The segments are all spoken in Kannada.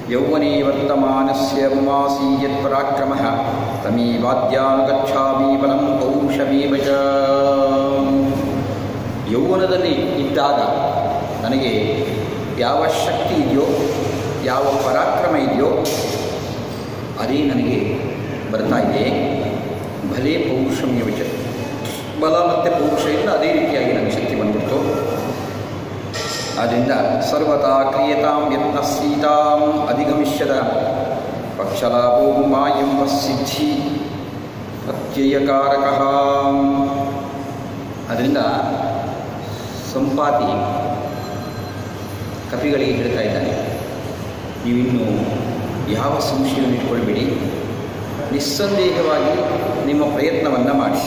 ಯೌವನೇ ವರ್ತಮಾನಸ್ಯ ಮಮಾಸಿ ಯತ್ಪರಾಕ್ರಮಃ ತಮೇವಾದ್ಯಾನುಗಚ್ಛಾಮಿ ಬಲಂ ಪೌರುಷಮೇವ ಚ ಯೌವನದಲ್ಲಿ ಇದ್ದಾಗ ನನಗೆ ಯಾವ ಶಕ್ತಿ ಇದೆಯೋ ಯಾವ ಪರಾಕ್ರಮ ಇದೆಯೋ ಅದೇ ನನಗೆ ಬರ್ತಾ ಇದೆ ಭಲೇ ಪೌರುಷಮೇವ ಚ ಬಲ ಮತ್ತು ಪೌರುಷ ಇಲ್ಲ ಅದೇ ರೀತಿಯಾಗಿ ನನಗೆ ಶಕ್ತಿ ಬಂದ್ಬಿಡ್ತು ಆದ್ದರಿಂದ ಸರ್ವತಾ ಕ್ರಿಯತಾಂ ಯತ್ನ ಸೀತಾಂ ಅಧಿಗಮಿಷ್ಯದ ಪಕ್ಷಲಾಭೋ ಮಾಯಂಬ ಸಿದ್ಧಿ ಪ್ರತ್ಯಯಕಾರಕ ಅದರಿಂದ ಸಂಪಾತಿ ಕಪಿಗಳಿಗೆ ಹೇಳ್ತಾ ಇದ್ದಾನೆ ನೀವಿನ್ನು ಯಾವ ಸಂಶಯವನ್ನು ಇಟ್ಕೊಳ್ಬೇಡಿ ನಿಸ್ಸಂದೇಹವಾಗಿ ನಿಮ್ಮ ಪ್ರಯತ್ನವನ್ನು ಮಾಡಿ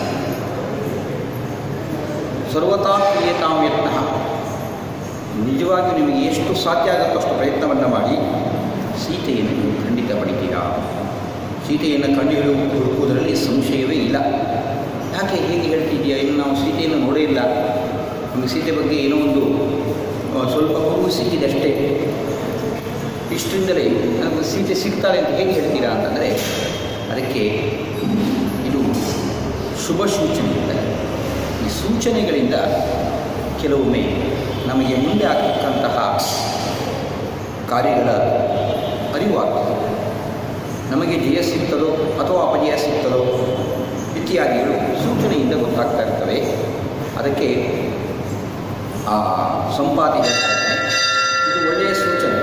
ಸರ್ವತಾ ಕ್ರಿಯತಾಂ ಯತ್ನ ನಿಜವಾಗಿ ನಿಮಗೆ ಎಷ್ಟು ಸಾಧ್ಯ ಆಗುತ್ತೋ ಅಷ್ಟು ಪ್ರಯತ್ನವನ್ನು ಮಾಡಿ ಸೀತೆಯನ್ನು ನೀವು ಖಂಡಿತ ಪಡಿತೀರಾ ಸೀತೆಯನ್ನು ಕಂಡು ಹುಡುಕುವುದರಲ್ಲಿ ಸಂಶಯವೇ ಇಲ್ಲ ಯಾಕೆ ಹೇಗೆ ಹೇಳ್ತಿದೆಯಾ ಇನ್ನು ನಾವು ಸೀತೆಯನ್ನು ನೋಡೇ ಇಲ್ಲ ನಮಗೆ ಸೀತೆ ಬಗ್ಗೆ ಏನೋ ಒಂದು ಆ, ಸ್ವಲ್ಪ ಕೂಗು ಸಿಕ್ಕಿದೆ ಅಷ್ಟೇ ಇಷ್ಟರಿಂದಲೇ ನಮಗೆ ಸೀತೆ ಸಿಗ್ತಾಳೆ ಅಂತ ಹೇಗೆ ಹೇಳ್ತೀರಾ ಅಂತಂದರೆ ಅದಕ್ಕೆ ಇದು ಶುಭ ಸೂಚನೆ ಇರ್ತದೆ ಈ ಸೂಚನೆಗಳಿಂದ ಕೆಲವೊಮ್ಮೆ ನಮಗೆ ಮುಂದೆ ಆಗತಕ್ಕಂತಹ ಕಾರ್ಯಗಳ ಅರಿವಾಗ್ತದೆ ನಮಗೆ ಜಯ ಸಿಗ್ತದೋ ಅಥವಾ ಅಪಜಯ ಸಿಗ್ತದೋ ಇತ್ಯಾದಿಗಳು ಸೂಚನೆಯಿಂದ ಗೊತ್ತಾಗ್ತಾ ಇರ್ತವೆ ಅದಕ್ಕೆ ಆ ಸಂಪಾತಿ ಹೇಳ್ತಾ ಇದ್ದಾನೆ, ಇದು ಒಳ್ಳೆಯ ಸೂಚನೆ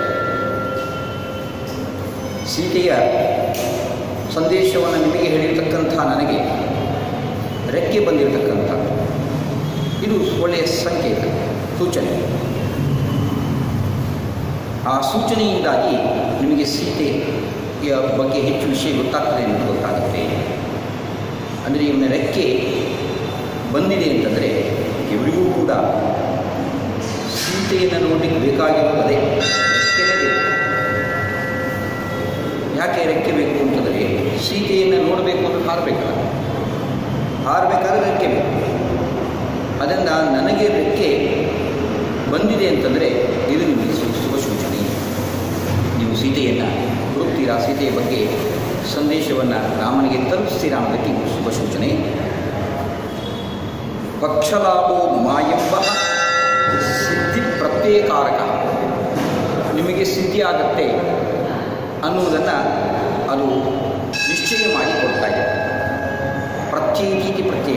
ಸೀತೆಯ ಸಂದೇಶವನ್ನು ನಿಮಗೆ ಹೇಳಿರ್ತಕ್ಕಂಥ ನನಗೆ ರೆಕ್ಕೆ ಬಂದಿರತಕ್ಕಂಥ ಇದು ಒಳ್ಳೆಯ ಸಂಕೇತ ಸೂಚನೆ ಆ ಸೂಚನೆಯಿಂದಾಗಿ ನಿಮಗೆ ಸೀತೆಯ ಬಗ್ಗೆ ಹೆಚ್ಚು ವಿಷಯ ಗೊತ್ತಾಗ್ತದೆ ಅಂತ ಗೊತ್ತಾಗುತ್ತೆ ಅಂದರೆ ಇವನ ರೆಕ್ಕೆ ಬಂದಿದೆ ಅಂತಂದರೆ ಇವರಿಗೂ ಕೂಡ ಸೀತೆಯನ್ನು ನೋಡಲಿಕ್ಕೆ ಬೇಕಾಗಿರೋದು ಅದೇ ರೆಕ್ಕೆನೇ ಬೇಕು ಯಾಕೆ ರೆಕ್ಕೆ ಬೇಕು ಅಂತಂದರೆ ಸೀತೆಯನ್ನು ನೋಡಬೇಕು ಅಂತ ಹಾರಬೇಕಲ್ಲ ಹಾರಬೇಕಾದ್ರೆ ರೆಕ್ಕೆ ಬೇಕು ಅದರಿಂದ ನನಗೆ ರೆಕ್ಕೆ ಬಂದಿದೆ ಅಂತಂದರೆ ಇದು ನಿಮಗೆ ಸು- ಶುಭ ಸೂಚನೆ ನೀವು ಸೀತೆಯನ್ನು ಹುಡುಕ್ತೀರಾ ಸೀತೆಯ ಬಗ್ಗೆ ಸಂದೇಶವನ್ನು ರಾಮನಿಗೆ ತಲುಪಿಸ್ತೀರಾ ಅನ್ನೋದಕ್ಕೆ ಇದು ಶುಭ ಸೂಚನೆ ಪಕ್ಷಲಾಭೋ ಮಾಯಂಬ ಸಿದ್ಧಿ ಪ್ರತ್ಯೇಕಾರಕ ನಿಮಗೆ ಸಿದ್ಧಿ ಆಗುತ್ತೆ ಅನ್ನುವುದನ್ನು ಅದು ನಿಶ್ಚಯ ಮಾಡಿ ಕೊಡ್ತಾ ಇದೆ ಪ್ರತ್ಯೇಕೀತಿ ಪ್ರತ್ಯಯ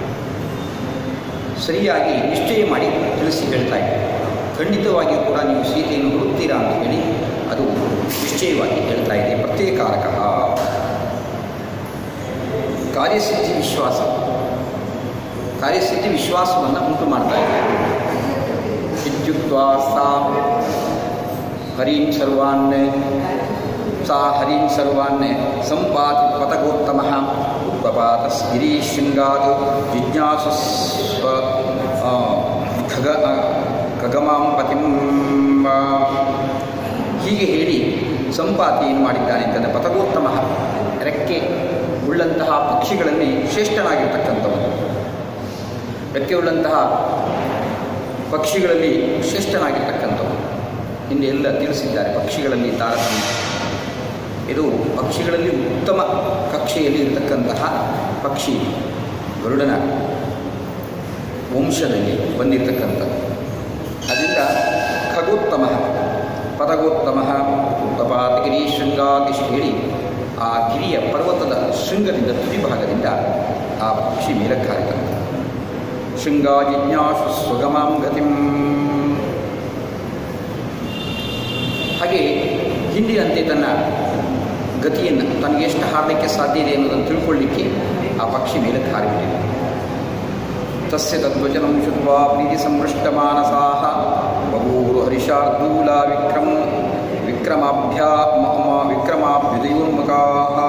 ಸರಿಯಾಗಿ ನಿಶ್ಚಯ ಮಾಡಿ ತಿಳಿಸಿ ಹೇಳ್ತಾ ಇದೆ ಖಂಡಿತವಾಗಿಯೂ ಕೂಡ ನೀವು ಸೀತೆಯನ್ನು ಹುಡುಕ್ತೀರಾ ಅಂತ ಹೇಳಿ ಅದು ನಿಶ್ಚಯವಾಗಿ ಹೇಳ್ತಾ ಇದೆ ಪ್ರತ್ಯೇಕಾರಕ ಕಾರ್ಯಸಿದ್ಧಿ ವಿಶ್ವಾಸ ಕಾರ್ಯಸಿದ್ಧಿ ವಿಶ್ವಾಸವನ್ನು ಉಂಟು ಮಾಡ್ತಾ ಇದೆ ಇತ್ಯುಕ್ತ ಸಾ ಹರೀಂ ಸರ್ವಾನ್ ಸಾ ಹರೀಂ ಸರ್ವಾನ್ ಸಂಪಾತಿ ಪತಗೋತ್ತಮ ಉಪಪಾತ ಗಿರೀಶೃಂಗಾತ್ ಜಿಜ್ಞಾಸುಸ್ವ ಆ, ಖಗ ಆ, ಖಗಮಾಂ ಪತಿಂ ಆ, ಹೀಗೆ ಹೇಳಿ ಸಂಪಾತಿ ಏನು ಮಾಡಿದ್ದಾನೆ ಅಂತಂದರೆ ಪತಗೋತ್ತಮ ರೆಕ್ಕೆ ಉಳ್ಳಂತಹ ಪಕ್ಷಿಗಳಲ್ಲಿ ಶ್ರೇಷ್ಠನಾಗಿರ್ತಕ್ಕಂಥವನು ರೆಕ್ಕೆ ಉಳ್ಳಂತಹ ಪಕ್ಷಿಗಳಲ್ಲಿ ಶ್ರೇಷ್ಠನಾಗಿರ್ತಕ್ಕಂಥವನು ಹಿಂದೆ ಎಲ್ಲ ತಿಳಿಸಿದ್ದಾರೆ ಪಕ್ಷಿಗಳಲ್ಲಿ ತಾರತಮ್ಯ ಇದು ಪಕ್ಷಿಗಳಲ್ಲಿ ಉತ್ತಮ ಕಕ್ಷೆಯಲ್ಲಿ ಇರತಕ್ಕಂತಹ ಪಕ್ಷಿ ಗರುಡನ ವಂಶದಲ್ಲಿ ಬಂದಿರತಕ್ಕಂಥದ್ದು ಅದರಿಂದ ಖಗೋತ್ತಮ ಪದಗೋತ್ತಮ ಉಪಪಾತಗಿರಿ ಶೃಂಗಾದಿಶ್ ಹೇಳಿ ಆ ಗಿರಿಯ ಪರ್ವತದ ಶೃಂಗದಿಂದ ತುದಿ ಭಾಗದಿಂದ ಆ ಪಕ್ಷಿ ಮೇಲಕ್ಕೆ ಹಾರಿದಂತೆ ಶೃಂಗಾಜಿಜ್ಞಾಸು ಸ್ವಗಮಾಂ ಗತಿಂ ಹಾಗೆ ಹಿಂದಿನಂತೆ ತನ್ನ ಗತಿಯನ್ನು ತನಗೆ ಎಷ್ಟು ಹಾರಲಿಕ್ಕೆ ಸಾಧ್ಯ ಇದೆ ಅನ್ನೋದನ್ನು ತಿಳ್ಕೊಳ್ಳಿಕ್ಕೆ ಆ ಪಕ್ಷಿ ಮೇಲಕ್ಕೆ ಹಾರಿಬಿಟ್ಟಿದೆ ತಸ್ಯ ತದ್ವಚನಂ ಶುದ್ವಾ ಪ್ರೀತಿ ಸಂಪೃಷ್ಟಮಾನಸಾ ಬಭೂರು ಹರಿಷಾರ್ದೂಲ ವಿಕ್ರಮ ವಿಕ್ರಮಾಭ್ಯಾ ಮ- ವಿಕ್ರಮಾಭ್ಯುದಯೋನ್ಮುಖಾ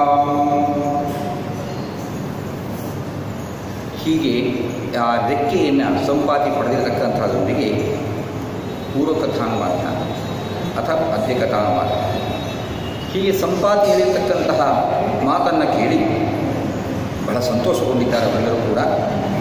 ಹೀಗೆ ಆ ರೆಕ್ಕೆಯನ್ನು ಸಂಪಾತಿ ಪಡೆದಿರತಕ್ಕಂಥದ್ರೊಂದಿಗೆ ಪೂರ್ವಕಥಾನುವಾದ ಅಥವಾ ಅಧ್ಯಕಥಾನುವಾದ ಹೀಗೆ ಸಂಪಾತಿ ಹೇಳಿರ್ತಕ್ಕಂತಹ ಮಾತನ್ನು ಕೇಳಿ ಬಹಳ ಸಂತೋಷಗೊಂಡಿದ್ದಾರೆ ಅವರೆಲ್ಲರೂ ಕೂಡ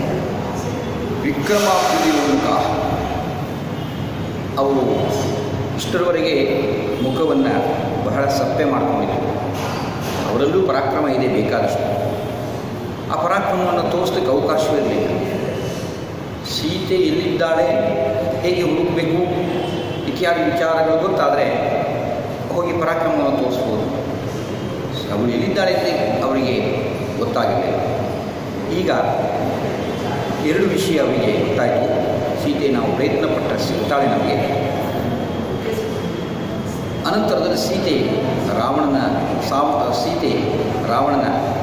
ವಿಕ್ರಮಾಭ್ಯುದಯೋನ್ಮುಖ ಅವರು ಇಷ್ಟರವರೆಗೆ ಮುಖವನ್ನು ಬಹಳ ಸಪ್ಪೆ ಮಾಡ್ಕೊಂಡಿದ್ರು ಅವರಲ್ಲೂ ಪರಾಕ್ರಮ ಇದೆ ಬೇಕಾದಷ್ಟು ಆ ಪರಾಕ್ರಮವನ್ನು ತೋರಿಸ್ಲಿಕ್ಕೆ ಅವಕಾಶವಿರಲಿಲ್ಲ ಸೀತೆ ಎಲ್ಲಿದ್ದಾಳೆ ಹೇಗೆ ಹುಡುಕಬೇಕು ಇತ್ಯಾದಿ ವಿಚಾರಗಳು ಗೊತ್ತಾದರೆ ಹೋಗಿ ಪರಾಕ್ರಮವನ್ನು ತೋರಿಸ್ಬೋದು ಅವಳು ಎಲ್ಲಿದ್ದಾಳೆ ಅಂತ ಅವರಿಗೆ ಗೊತ್ತಾಗಿಲ್ಲ ಈಗ ಎರಡು ವಿಷಯ ಅವರಿಗೆ ಗೊತ್ತಾಯಿತು ಸೀತೆ ನಾವು ಪ್ರಯತ್ನ ಪಟ್ಟರೆ ಸಿಗ್ತಾಳೆ ನಮಗೆ ಅನಂತರದಲ್ಲಿ ಸೀತೆ ರಾವಣನ ಸಾಮ್ ಸೀತೆ ರಾವಣನ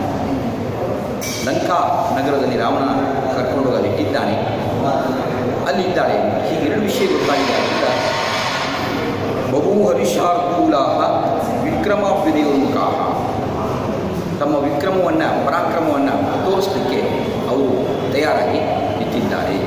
ಲಂಕಾ ನಗರದಲ್ಲಿ ರಾವಣ ಕರ್ಕೊಂಡು ಹೋಗಲು ಇಟ್ಟಿದ್ದಾನೆ ಅಲ್ಲಿದ್ದಾಳೆ ಹೀಗೆ ಎರಡು ವಿಷಯ ಗೊತ್ತಾಗಿದೆ ಆದ್ದರಿಂದ ಬಹು ಹರಿಷಾರ್ಕೂಲಾ ವಿಕ್ರಮಾಭ್ಯುದಯೋನ್ಮುಖ ತಮ್ಮ ವಿಕ್ರಮವನ್ನು ಪರಾಕ್ರಮವನ್ನು ತೋರಿಸಲಿಕ್ಕೆ ಅವರು ತಯಾರಾಗಿ ನಿಂತಿದ್ದಾರೆ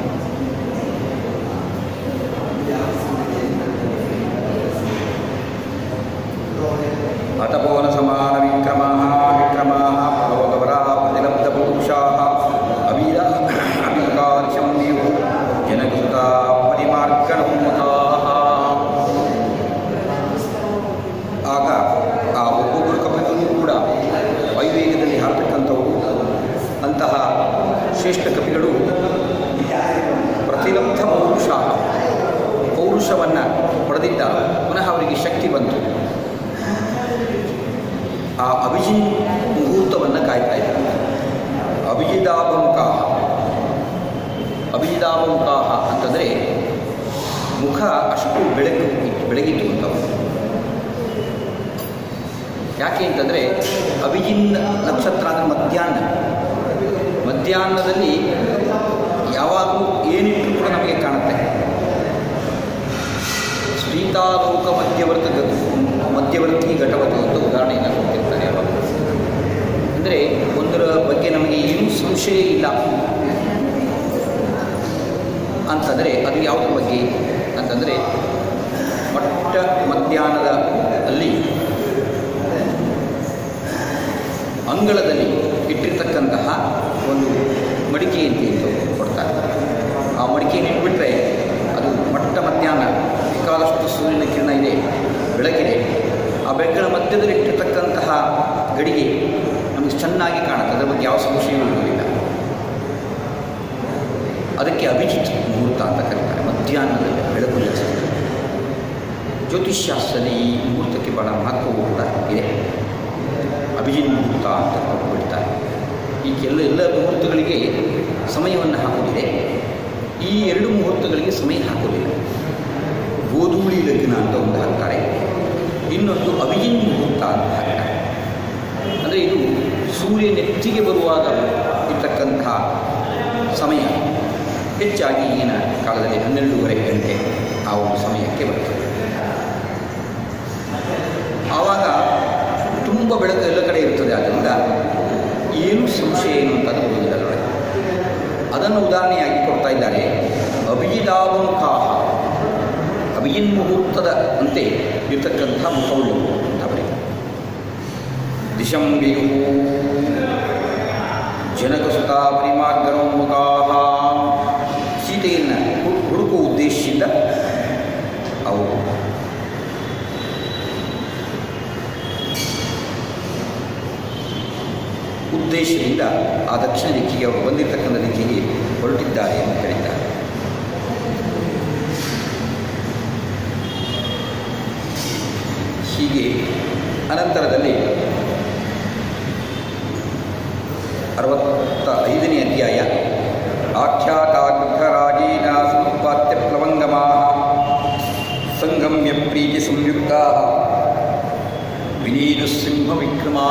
ಅತಪೋನ ಸಮಾನ ವಿಕ್ರಮ ವಿಕ್ರಮ ಭವಗವರ ಪ್ರತಿಲಬ್ಧ ಪುರುಷಾ ಅಬೀರ ಅಬಿಕಾರ್ಷಂ ನೀವು ಜನಕೃತ ಪರಿಮಾರ್ಗಣೋನ್ಮುಖಾ ಆಗ ಆ ಒಬ್ಬೊಬ್ಬರು ಕಪಿಗಳು ಕೂಡ ವಾಯುವೇಗದಲ್ಲಿ ಹಾರತಕ್ಕಂಥವರು ಅಂತಹ ಶ್ರೇಷ್ಠ ಕಪಿಗಳು ಪ್ರತಿಲಬ್ಧ ಪೌರುಷ ಪೌರುಷವನ್ನು ಪಡೆದಿದ್ದ ಪುನಃ ಅವರಿಗೆ ಶಕ್ತಿ ಬಂತು ಆ ಅಭಿಜಿನ್ ಮುಹೂರ್ತವನ್ನು ಕಾಯ್ತಾ ಇದ್ದಾರೆ ಅಭಿಜಿದಾಭಮುಖ ಅಭಿಜಿದಾಭಮುಖ ಅಂತಂದರೆ ಮುಖ ಅಷ್ಟು ಬೆಳಕು ಬೆಳಗಿತ್ತು ಅಂತವರು ಯಾಕೆ ಅಂತಂದರೆ ಅಭಿಜಿನ್ ನಕ್ಷತ್ರ ಅಂದರೆ ಮಧ್ಯಾಹ್ನ ಮಧ್ಯಾಹ್ನದಲ್ಲಿ ಯಾವಾಗಲೂ ಏನಿಟ್ಟರೂ ಕೂಡ ನಮಗೆ ಕಾಣುತ್ತೆ ಶ್ರೀತಾಲೋಕ ಮಧ್ಯವರ್ತ ಮಧ್ಯವರ್ತಿ ಘಟವತಿ ಅಂತ ಉದಾಹರಣೆಯನ್ನು ಕೊಡ್ತಿರ್ತಾರೆ ಯಾವಾಗ ಅಂದರೆ ಒಂದರ ಬಗ್ಗೆ ನಮಗೆ ಏನೂ ಸಂಶಯ ಇಲ್ಲ ಅಂತಂದರೆ ಅದು ಯಾವುದ್ರ ಬಗ್ಗೆ ಅಂತಂದರೆ ಮಟ್ಟ ಮಧ್ಯಾಹ್ನದ ಅಲ್ಲಿ ಅಂಗಳದಲ್ಲಿ ಇಟ್ಟಿರ್ತಕ್ಕಂತಹ ಒಂದು ಮಡಿಕೆ ಅಂತ ಇತ್ತು ಕೊಡ್ತಾರೆ ಆ ಮಡಿಕೆಯನ್ನು ಇಟ್ಬಿಟ್ರೆ ಅದು ಮಟ್ಟ ಮಧ್ಯಾಹ್ನ ಬೇಕಾದಷ್ಟು ಸೂರ್ಯನ ಕಿರಣ ಇದೆ ಬೆಳಕಿದೆ ಆ ಬೆಳಕಿನ ಮಧ್ಯದಲ್ಲಿ ಇಟ್ಟಿರ್ತಕ್ಕಂತಹ ಗಡಿಗೆ ನಮಗೆ ಚೆನ್ನಾಗಿ ಕಾಣುತ್ತೆ ಅದರ ಬಗ್ಗೆ ಯಾವ ಸಂಶಯವೂ ಇರುವುದಿಲ್ಲ ಅದಕ್ಕೆ ಅಭಿಜಿತ್ ಮುಹೂರ್ತ ಅಂತ ಕರೀತಾರೆ ಮಧ್ಯಾಹ್ನದಲ್ಲಿ ಬೆಳಕು ಜಾಸ್ತಿ ಜ್ಯೋತಿಷ್ಶಾಸ್ತ್ರದಲ್ಲಿ ಈ ಮುಹೂರ್ತಕ್ಕೆ ಬಹಳ ಮಹತ್ವವೂ ಕೂಡ ಇದೆ ಅಭಿಜಿನ್ ಮುಹೂರ್ತ ಅಂತ ಬಿಡ್ತಾರೆ ಈ ಎಲ್ಲ ಎಲ್ಲ ಮುಹೂರ್ತಗಳಿಗೆ ಸಮಯವನ್ನು ಹಾಕುವುದಿದೆ ಈ ಎರಡು ಮುಹೂರ್ತಗಳಿಗೆ ಸಮಯ ಹಾಕುವುದಿಲ್ಲ ಗೋಧೂಳಿ ಲಗ್ನ ಅಂತ ಒಂದು ಹಾಕ್ತಾರೆ ಇನ್ನೊಂದು ಅಭಿಜಿನ್ ಮುಹೂರ್ತ ಅಂತ ಹಾಕ್ತಾರೆ ಅಂದರೆ ಇದು ಸೂರ್ಯ ನೆತ್ತಿಗೆ ಬರುವಾಗ ಇರ್ತಕ್ಕಂಥ ಸಮಯ ಹೆಚ್ಚಾಗಿ ಈಗಿನ ಕಾಲದಲ್ಲಿ ಹನ್ನೆರಡೂವರೆ ಗಂಟೆ ಆ ಒಂದು ಸಮಯಕ್ಕೆ ಬರ್ತದೆ ಆವಾಗ ತುಂಬ ಬೆಳಕು ಎಲ್ಲ ಕಡೆ ಇರ್ತದೆ ಆದ್ದರಿಂದ ಏನು ಸಂಶಯ ಏನು ಅಂತ ಅದು ಬರುವುದಿಲ್ಲ ಅದರೊಳಗೆ ಅದನ್ನು ಉದಾಹರಣೆಯಾಗಿ ಕೊಡ್ತಾ ಇದ್ದಾರೆ ಅಭಿಜಿದಾಭಮುಖ ಅಭಿಜಿನ್ ಮುಹೂರ್ತದ ಅಂತೆ ಇರ್ತಕ್ಕಂಥ ಮುಖವುಳ್ಳು ಅಂತ ಬರೀತಾರೆ ದಿಶಂಬಿಯು ಜನಕಸುತ ಪರಿಮಾರ್ಗನೋನ್ಮುಖಾ ಸೀತೆಯನ್ನು ಹು- ಹುಡುಕುವ ಉದ್ದೇಶದಿಂದ ಅವು ಉದ್ದೇಶದಿಂದ ಆ ದಕ್ಷಿಣ ದಿಕ್ಕಿಗೆ ಅವರು ಬಂದಿರತಕ್ಕಂಥ ದಿಕ್ಕಿಗೆ ಹೊರಟಿದ್ದಾರೆ ಎಂದು ಹೇಳಿದ್ದಾರೆ ಹೀಗೆ ಅನಂತರದಲ್ಲಿ ಅರವತ್ತ ಐದನೇ ಅಧ್ಯಾಯ ಆಖ್ಯಾತಾಗ್ರರಾಜೇನ ಸಮುತ್ಪಾತ್ಯ ಪ್ಲವಂಗಮಾ ಸಂಗಮ್ಯ ಪ್ರೀತಿ ಸಂಯುಕ್ತ ವಿನೀದು ಸಿಂಹ ವಿಕ್ರಮಾ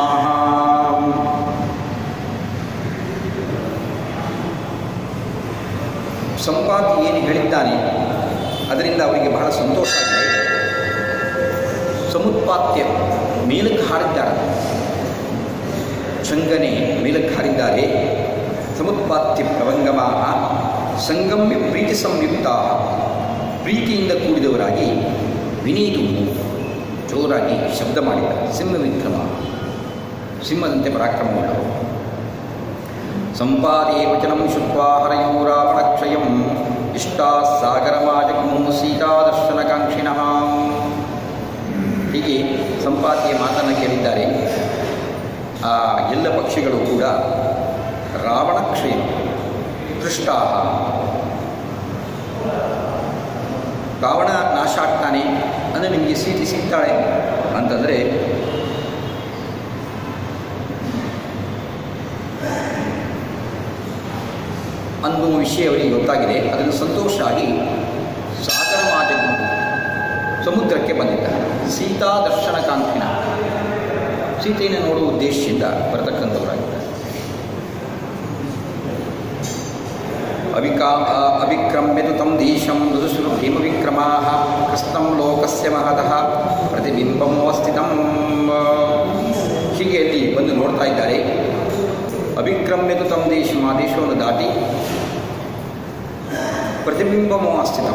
ಸಂಪಾತಿ ಏನು ಹೇಳಿದ್ದಾನೆ ಅದರಿಂದ ಅವರಿಗೆ ಬಹಳ ಸಂತೋಷ ಆಗಿದೆ ಸಮುತ್ಪಾತ್ಯ ಮೇಲಕ್ಕೆ ಹಾರಿದ್ದಾರೆ ಶಂಗನೆ ಮೇಲಕ್ಕೆ ಹಾರಿದ್ದಾರೆ ಸಮುತ್ಪಾತ್ಯ ಪ್ರವಂಗಮ ಸಂಗಮ್ಯ ಪ್ರೀತಿ ಸಂಯುಕ್ತ ಪ್ರೀತಿಯಿಂದ ಕೂಡಿದವರಾಗಿ ವಿನೀದು ಜೋರಾಗಿ ಶಬ್ದ ಮಾಡಿದ್ದಾರೆ ಸಿಂಹ ವಿಕ್ರಮ ಸಿಂಹದಂತೆ ಪರಾಕ್ರಮವುಳ್ಳವರು ಸಂಪಾದೇ ವಚನಂ ಶುತ್ವಾ ಹರಯೋ ರಾವಣಕ್ಷಯಂ ಇಷ್ಟಾ ಸಾಗರಮಾಜಗ್ಮು ಸೀತಾದರ್ಶನಕಾಂಕ್ಷಿಣಃ ಹೀಗೆ ಸಂಪಾತಿಯ ಮಾತನ್ನು ಕೇಳಿದ್ದಾರೆ ಆ ಎಲ್ಲ ಪಕ್ಷಿಗಳು ಕೂಡ ರಾವಣಕ್ಷಯ ದೃಷ್ಟಾ ರಾವಣ ನಾಶ ಆಗ್ತಾನೆ ಅಂದರೆ ನಿಮಗೆ ಸೀತೆ ಸಿಗ್ತಾಳೆ ಅಂತಂದರೆ ಅನ್ನುವ ವಿಷಯ ಅವರಿಗೆ ಗೊತ್ತಾಗಿದೆ ಅದನ್ನು ಸಂತೋಷ ಆಗಿ ಸಾಗರ ಮಾಜನ್ನು ಸಮುದ್ರಕ್ಕೆ ಬಂದಿದ್ದಾರೆ ಸೀತಾ ದರ್ಶನ ಕಾಂತಿನ ಸೀತೆಯನ್ನು ನೋಡುವ ಉದ್ದೇಶದಿಂದ ಬರತಕ್ಕಂಥವರಾಗಿದ್ದಾರೆ ಅವಿಕಾ ಅವಿಕ್ರಮ್ಯತು ತಂ ದೇಶಂ ಮೃದುಸುರು ಭೀಮವಿಕ್ರಮಾ ಕೃಷ್ಣಂ ಲೋಕಸ್ಯ ಮಹತಃ ಪ್ರತಿಬಿಂಬಮೋಸ್ಥಿತಂ ಹೀಗೆ ಅಲ್ಲಿ ಬಂದು ನೋಡ್ತಾ ಇದ್ದಾರೆ ಅವಿಕ್ರಮ್ಯತು ತಂ ದೇಶಂ ಆ ದೇಶವನ್ನು ದಾಟಿ ಪ್ರತಿಬಿಂಬಮೋ ಅಸ್ಥಿತಂ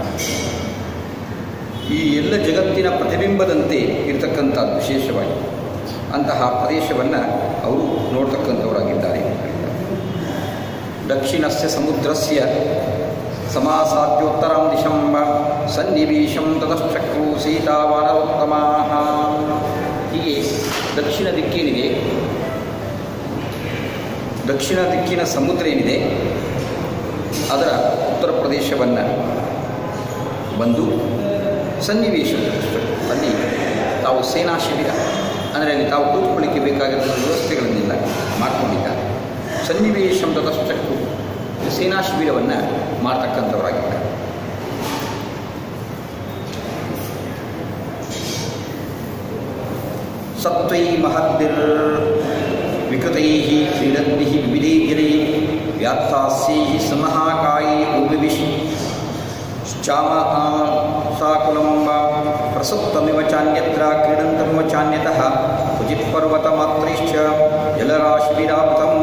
ಈ ಎಲ್ಲ ಜಗತ್ತಿನ ಪ್ರತಿಬಿಂಬದಂತೆ ಇರತಕ್ಕಂಥದ್ದು ವಿಶೇಷವಾಗಿ ಅಂತಹ ಪ್ರದೇಶವನ್ನು ಅವರು ನೋಡ್ತಕ್ಕಂಥವರಾಗಿದ್ದಾರೆ ದಕ್ಷಿಣಸ್ಯ ಸಮುದ್ರಸ್ಯ ಸಮಾಸಾದ್ಯೋತ್ತರಂ ದಿಶಂ ಸನ್ನಿವೇಶಂ ತತಶ್ಚಕ್ರು ಸೀತಾವಾನರೋತ್ತಮಾ ಹೀಗೆ ದಕ್ಷಿಣ ದಿಕ್ಕೇನಿದೆ ದಕ್ಷಿಣ ದಿಕ್ಕಿನ ಸಮುದ್ರ ಏನಿದೆ ಅದರ ಉತ್ತರ ಪ್ರದೇಶವನ್ನು ಬಂದು ಸನ್ನಿವೇಶ ಅಲ್ಲಿ ತಾವು ಸೇನಾ ಶಿಬಿರ ಅಂದರೆ ಅಲ್ಲಿ ತಾವು ಕೂತ್ಕೊಳ್ಳಿಕ್ಕೆ ಬೇಕಾಗಿರುವ ವ್ಯವಸ್ಥೆಗಳನ್ನೆಲ್ಲ ಮಾಡಿಕೊಂಡಿದ್ದಾರೆ ಸನ್ನಿವೇಶಂ ತತಶ್ಚಕ್ರು ಸೇನಾ ಶಿಬಿರವನ್ನು ಮಾಡ್ತಕ್ಕಂಥವರಾಗಿದ್ದಾರೆ ಸತ್ವೈ ಮಹದ್ದಿರ್ ವಿಕೃತೈ ಕ್ರೀಡದ್ಭಿ ವಿವಿಧೈ ಗಿರೈ ವ್ಯಾತ್ತಾಸ್ಯೈ ಸಮಹಾಕಾಯಿ ಉಬಿವಿಶ್ ಶ್ಚಾಮ ಸಾಕುಲಂ ಪ್ರಸುಪ್ತಮಿವ ಚಾನ್ಯತ್ರ ಕ್ರೀಡಂತಮಿವ ಚಾನ್ಯತಃ ಕ್ವಚಿತ್ ಪರ್ವತಮಾತ್ರೈಶ್ಚ ಜಲರಾಶಿವಿರಾಪ್ತಂ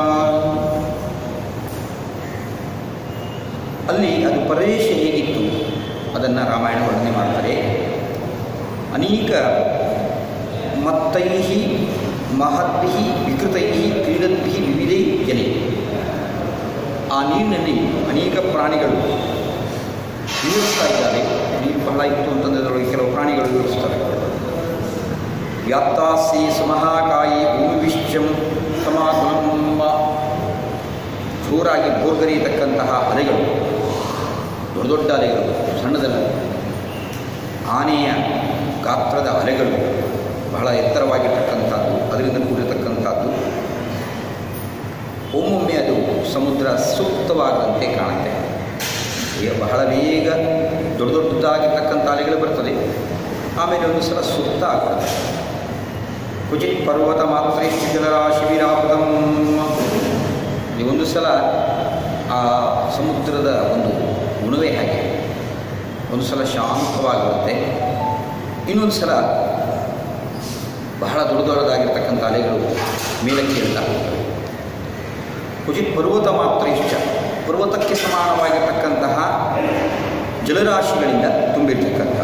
ಅಲ್ಲಿ ಅದು ಪ್ರದೇಶ ಹೇಗಿತ್ತು ಅದನ್ನು ರಾಮಾಯಣ ವರ್ಣನೆ ಮಾಡ್ತಾರೆ ಅನೇಕ ಮತ್ತೈ ಮಹದ್ಭಿ ವಿಕೃತೈ ಕ್ರೀಡದ್ಭಿ ವಿವಿಧೈ ಜಲೆ ಆ ನೀರಿನಲ್ಲಿ ಅನೇಕ ಪ್ರಾಣಿಗಳು ವಿವರಿಸ್ತಾ ಇದ್ದಾರೆ ನೀರು ಬಹಳ ಇತ್ತು ಅಂತಂದರೆ ಅದರೊಳಗೆ ಕೆಲವು ಪ್ರಾಣಿಗಳು ವಿವರಿಸ್ತವೆ ವ್ಯಾಪ್ತಾಸಿ ಸಮಹಾಕಾಯಿ ಭೂಮಿವಿಶ್ಯಂ ಸಮಾಗುಣಂಬ ಜೋರಾಗಿ ಬೋರ್ಗರಿಯತಕ್ಕಂತಹ ಅಲೆಗಳು ದೊಡ್ಡ ದೊಡ್ಡ ಅಲೆಗಳು ಸಣ್ಣದಲ್ಲ ಆನೆಯ ಗಾತ್ರದ ಅಲೆಗಳು ಬಹಳ ಎತ್ತರವಾಗಿರ್ತಕ್ಕಂಥದ್ದು ಅದರಿಂದ ಕೂಡಿರತಕ್ಕಂಥದ್ದು ಒಮ್ಮೊಮ್ಮೆ ಅದು ಸಮುದ್ರ ಸೂಕ್ತವಾಗದಂತೆ ಕಾಣುತ್ತೆ ಈಗ ಬಹಳ ಬೇಗ ದೊಡ್ಡ ದೊಡ್ಡದಾಗಿರ್ತಕ್ಕಂಥ ಅಲೆಗಳು ಬರ್ತದೆ ಆಮೇಲೆ ಒಂದು ಸಲ ಸುತ್ತ ಆಗ್ತದೆ ಕುಚಿತ್ ಪರ್ವತ ಮಾತ್ರ ಜಲರಾಶಿವಿರಾಪದಂ ಈ ಒಂದು ಸಲ ಆ ಸಮುದ್ರದ ಒಂದು ಗುಣವೇ ಹಾಗೆ ಒಂದು ಸಲ ಶಾಂತವಾಗಿರುತ್ತೆ ಇನ್ನೊಂದು ಸಲ ಬಹಳ ದೊಡ್ಡ ದೊಡ್ಡದಾಗಿರ್ತಕ್ಕಂಥ ಅಲೆಗಳು ಮೇಲಕ್ಕೆ ಇರ್ತಾ ಹೋಗ್ತವೆ ಕುಚಿತ್ ಪರ್ವತ ಮಾತ್ರ ಇಷ್ಟ ಪರ್ವತಕ್ಕೆ ಸಮಾನವಾಗಿರ್ತಕ್ಕಂತಹ ಜಲರಾಶಿಗಳಿಂದ ತುಂಬಿರ್ತಕ್ಕಂಥ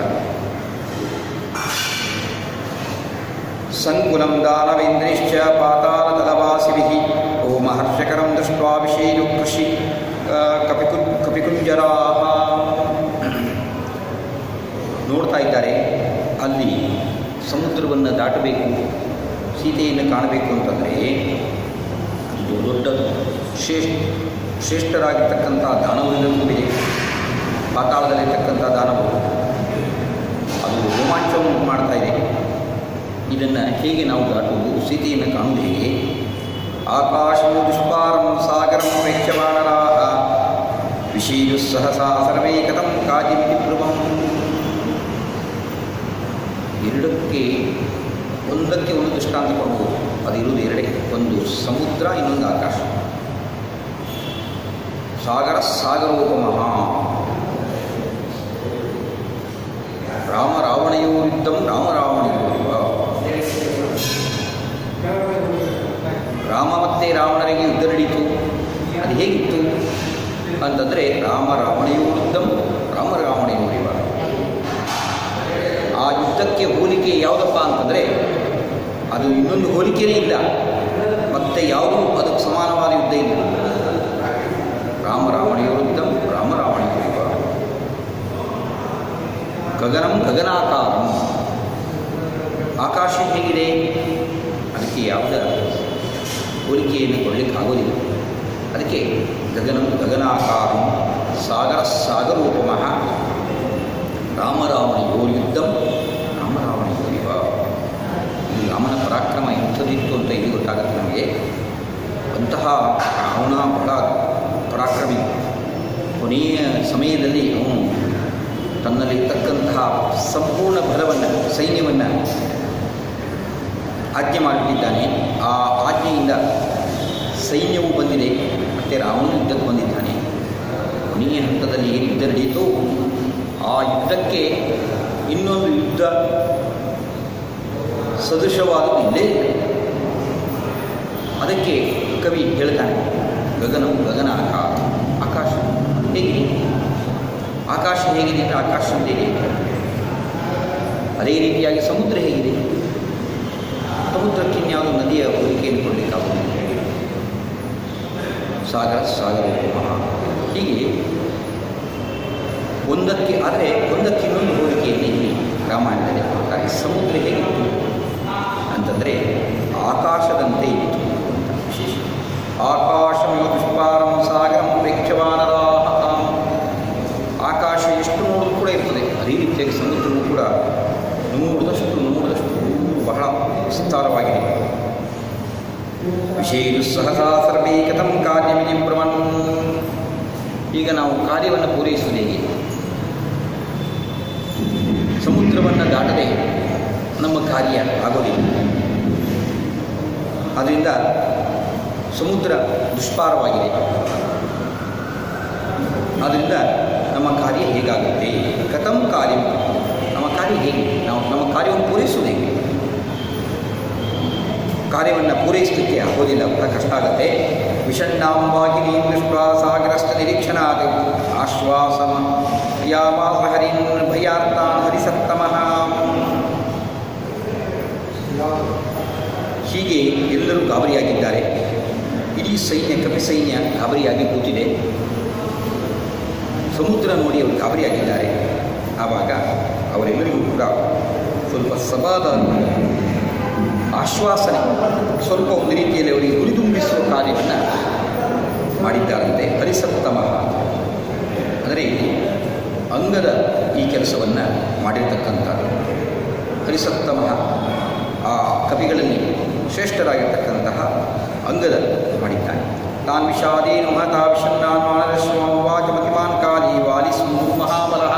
ಸಂಕುಲಂ ದಾನವೇಂದ್ರಿಶ್ಚ ಪಾತಾಳ ತಲವಾಸಿಭಿ ಓ ಮಹರ್ಷಕರಂ ದೃಷ್ಟ್ವಾ ವಿಷೇಯು ಕೃಷಿ ಕಪಿಕು ಕಪಿಕುಂಜರಾ ನೋಡ್ತಾ ಇದ್ದಾರೆ ಅಲ್ಲಿ ಸಮುದ್ರವನ್ನು ದಾಟಬೇಕು ಸೀತೆಯನ್ನು ಕಾಣಬೇಕು ಅಂತಂದರೆ ಅದು ದೊಡ್ಡದು ಶ್ರೇಷ್ಠ ಶ್ರೇಷ್ಠರಾಗಿರ್ತಕ್ಕಂಥ ದಾನವರಿಂದ ತುಂಬಿದೆ ಪಾತಾಳದಲ್ಲಿರ್ತಕ್ಕಂಥ ದಾನವರು ಅದು ರೋಮಾಂಚವನ್ನು ಉಂಟು ಮಾಡ್ತಾ ಇದೆ ಇದನ್ನು ಹೇಗೆ ನಾವು ದಾಟುವುದು ಸೀತೆಯನ್ನು ಕಾಣುವುದು ಹೇಗೆ ಆಕಾಶವು ದುಷ್ಪಾರಂ ಸಾಗರಂ ವೇಕ್ಷಮಾಣರಾಹ ವಿಷೀಯು ಸಹಸಾ ಸರ್ವೇ ಕಥಂ ಕಾಜಿಮಿತಿ ಬ್ರುವಂ ಎರಡಕ್ಕೆ ಒಂದಕ್ಕೆ ಒಂದು ದೃಷ್ಟಾಂತ ಕೊಡ್ಬೋದು ಅದು ಇರುವುದು ಎರಡೇ ಒಂದು ಸಮುದ್ರ ಇನ್ನೊಂದು ಆಕಾಶ ಸಾಗರ ಸಾಗರೋಪಮಃ ರಾಮ ರಾವಣಯೋರಿದ್ದಂ ರಾಮ ರಾವಣಯೋರಿವ ರಾಮ ಮತ್ತು ರಾವಣರಿಗೆ ಯುದ್ಧ ನಡೀತು ಅದು ಹೇಗಿತ್ತು ಅಂತಂದರೆ ರಾಮ ರಾವಣಯೋರಿದ್ದಂ ರಾಮ ರಾವಣಯೋರಿವ ಆ ಯುದ್ಧಕ್ಕೆ ಹೋಲಿಕೆ ಯಾವುದಪ್ಪ ಅಂತಂದರೆ ಅದು ಇನ್ನೊಂದು ಹೋಲಿಕೆಯೇ ಇಲ್ಲ ಮತ್ತೆ ಯಾವುದೂ ಅದಕ್ಕೆ ಸಮಾನವಾದ ಯುದ್ಧ ಇಲ್ಲ ರಾಮ ರಾವಣಯೋರುದ್ಧಂ ರಾಮ ರಾವಣ ಗಗನಂ ಗಗನಾಕಾರಂ ಆಕಾಶ ಹೇಗಿದೆ ಅದಕ್ಕೆ ಯಾವುದೇ ಹೋಲಿಕೆಯನ್ನು ಕೊಡಲಿಕ್ಕಾಗೋದಿಲ್ಲ ಅದಕ್ಕೆ ಗಗನಂ ಗಗನಾಕಾರಂ ಸಾಗರ ಸಾಗರೋಪಮಃ ರಾಮರಾವಣಿಯೋರ್ ಯುದ್ಧಂ ರಾಮರಾವಣಿಯೋರಿವ ಈ ರಾಮನ ಪರಾಕ್ರಮ ಎಂಥದಿತ್ತು ಅಂತ ಇಲ್ಲಿ ಗೊತ್ತಾಗುತ್ತೆ ನಮಗೆ ಅಂತಹ ರಾವಣ ಬಹಳ ಪರಾಕ್ರಮಿ ಕೊನೆಯ ಸಮಯದಲ್ಲಿ ಅವನು ತನ್ನಲ್ಲಿರ್ತಕ್ಕಂತಹ ಸಂಪೂರ್ಣ ಬಲವನ್ನು ಸೈನ್ಯವನ್ನು ಆಜ್ಞೆ ಮಾಡಿಬಿಟ್ಟಿದ್ದಾನೆ ಆ ಆಜ್ಞೆಯಿಂದ ಸೈನ್ಯವು ಬಂದಿದೆ ಮತ್ತು ರಾವಣ ಯುದ್ಧಕ್ಕೆ ಬಂದಿದ್ದಾನೆ ಕೊನೆಯ ಹಂತದಲ್ಲಿ ಏನು ಯುದ್ಧ ನಡೆಯಿತು ಆ ಯುದ್ಧಕ್ಕೆ ಇನ್ನೊಂದು ಯುದ್ಧ ಸದೃಶವಾದದ್ದು ಇಲ್ಲೇ ಇಲ್ಲ. ಅದಕ್ಕೆ ಕವಿ ಹೇಳ್ತಾನೆ ಗಗನಂ ಗಗನ ಆಕಾಶ ಆಕಾಶ ಹೇಗಿದೆ ಆಕಾಶ ಹೇಗಿದೆ ಅಂದರೆ ಆಕಾಶ ಹೇಗೆ ಅದೇ ರೀತಿಯಾಗಿ ಸಮುದ್ರ ಹೇಗಿದೆ ಸಮುದ್ರಕ್ಕೆ ಇನ್ಯಾವುದು ನದಿಯ ಹೋಲಿಕೆಯನ್ನು ಕೊಡಲಿಕ್ಕಾಗುವುದಿಲ್ಲ ಸಾಗರ ಸಾಗರ ಉಪಮ ಹೀಗೆ ಒಂದಕ್ಕೆ ಆದರೆ ಒಂದಕ್ಕೆ ಇನ್ನೊಂದು ಹೋಲಿಕೆಯಲ್ಲಿ ಇಲ್ಲಿ ರಾಮಾಯಣದಲ್ಲಿ ಕೊಡ್ತಾರೆ ಸಮುದ್ರ ಹೇಗಿತ್ತು ಅಂತಂದರೆ ಆಕಾಶದಂತೆ ಇತ್ತು ಅಂತ ವಿಶೇಷ ಆಕಾಶಮಿವ ದುಷ್ಪಾರಂ ಸಾಗರಂ ಪ್ರೇಕ್ಷಮಾನರಾಹ ಆಕಾಶ ಎಷ್ಟು ನೋಡಿದ್ರು ಕೂಡ ಇರ್ತದೆ ಅದೇ ರೀತಿಯಾಗಿ ಸಮುದ್ರವು ಕೂಡ ನೋಡಿದಷ್ಟು ನೋಡಿದಷ್ಟು ಬಹಳ ವಿಸ್ತಾರವಾಗಿದೆ ವಿಷಯು ಸಹಸಾ ಸರ್ವೇ ಕಥಂ ಕಾರ್ಯಮಿನಿ ಬ್ರಹ್ಮನ್ ಈಗ ನಾವು ಕಾರ್ಯವನ್ನು ಪೂರೈಸುವುದು ಹೇಗೆ ಸಮುದ್ರವನ್ನು ದಾಟದೆ ನಮ್ಮ ಕಾರ್ಯ ಆಗೋದಿಲ್ಲ ಆದ್ದರಿಂದ ಸಮುದ್ರ ದುಷ್ಪಾರವಾಗಿದೆ ಆದ್ದರಿಂದ ನಮ್ಮ ಕಾರ್ಯ ಹೇಗಾಗುತ್ತೆ ಕಥಂ ಕಾರ್ಯ ನಮ್ಮ ಕಾರ್ಯ ಹೇಗೆ ನಾವು ನಮ್ಮ ಕಾರ್ಯವನ್ನು ಪೂರೈಸುವುದು ಹೇಗೆ ಕಾರ್ಯವನ್ನು ಪೂರೈಸಲಿಕ್ಕೆ ಆಗೋದಿಲ್ಲ ಬಹಳ ಕಷ್ಟ ಆಗುತ್ತೆ ವಿಷಣ್ಣಾಂಬಾಗಿನಿ ದೃಷ್ಟ ಸಾಗರಸ್ಥ ನಿರೀಕ್ಷಣಾದ ಆಶ್ವಾಸಮ ಯಾಮಾಸ ಹರಿನ್ ಭಯಾರ್ತಾನ್ ಹರಿಸತ್ತಮಃ ಹೀಗೆ ಎಲ್ಲರೂ ಗಾಬರಿಯಾಗಿದ್ದಾರೆ ಇಡೀ ಸೈನ್ಯ ಕಪಿ ಸೈನ್ಯ ಗಾಬರಿಯಾಗಿ ಕೂತಿದೆ ಸಮುದ್ರ ನೋಡಿ ಅವರು ಗಾಬರಿಯಾಗಿದ್ದಾರೆ ಆವಾಗ ಅವರೆಲ್ಲರಿಗೂ ಕೂಡ ಸ್ವಲ್ಪ ಸಮಾಧಾನ ಆಶ್ವಾಸನೆ ಸ್ವಲ್ಪ ಒಂದು ರೀತಿಯಲ್ಲಿ ಅವರಿಗೆ ಹುರಿದುಂಬಿಸುವ ಕಾರ್ಯವನ್ನು ಮಾಡಿದ್ದಾರಂತೆ ಹರಿಸತ್ತಮ ಅಂದರೆ ಅಂಗದ ಈ ಕೆಲಸವನ್ನು ಮಾಡಿರ್ತಕ್ಕಂಥದ್ದು ಹರಿಸತ್ತಮ ಆ ಕವಿಗಳಲ್ಲಿ ಶ್ರೇಷ್ಠರಾಗಿರ್ತಕ್ಕಂತಹ ಅಂಗದ ಮಾಡಿದ್ದಾನೆ ತಾನ್ ವಿಷಾದೇನು ಮಹತಾ ವಿಷನ್ನಾನ್ ಮಾನರಶ್ವಾಚ ಮತಿಮಾನ್ ಕಾಲಿ ವಾಲಿಸು ಮಹಾಬಲಃ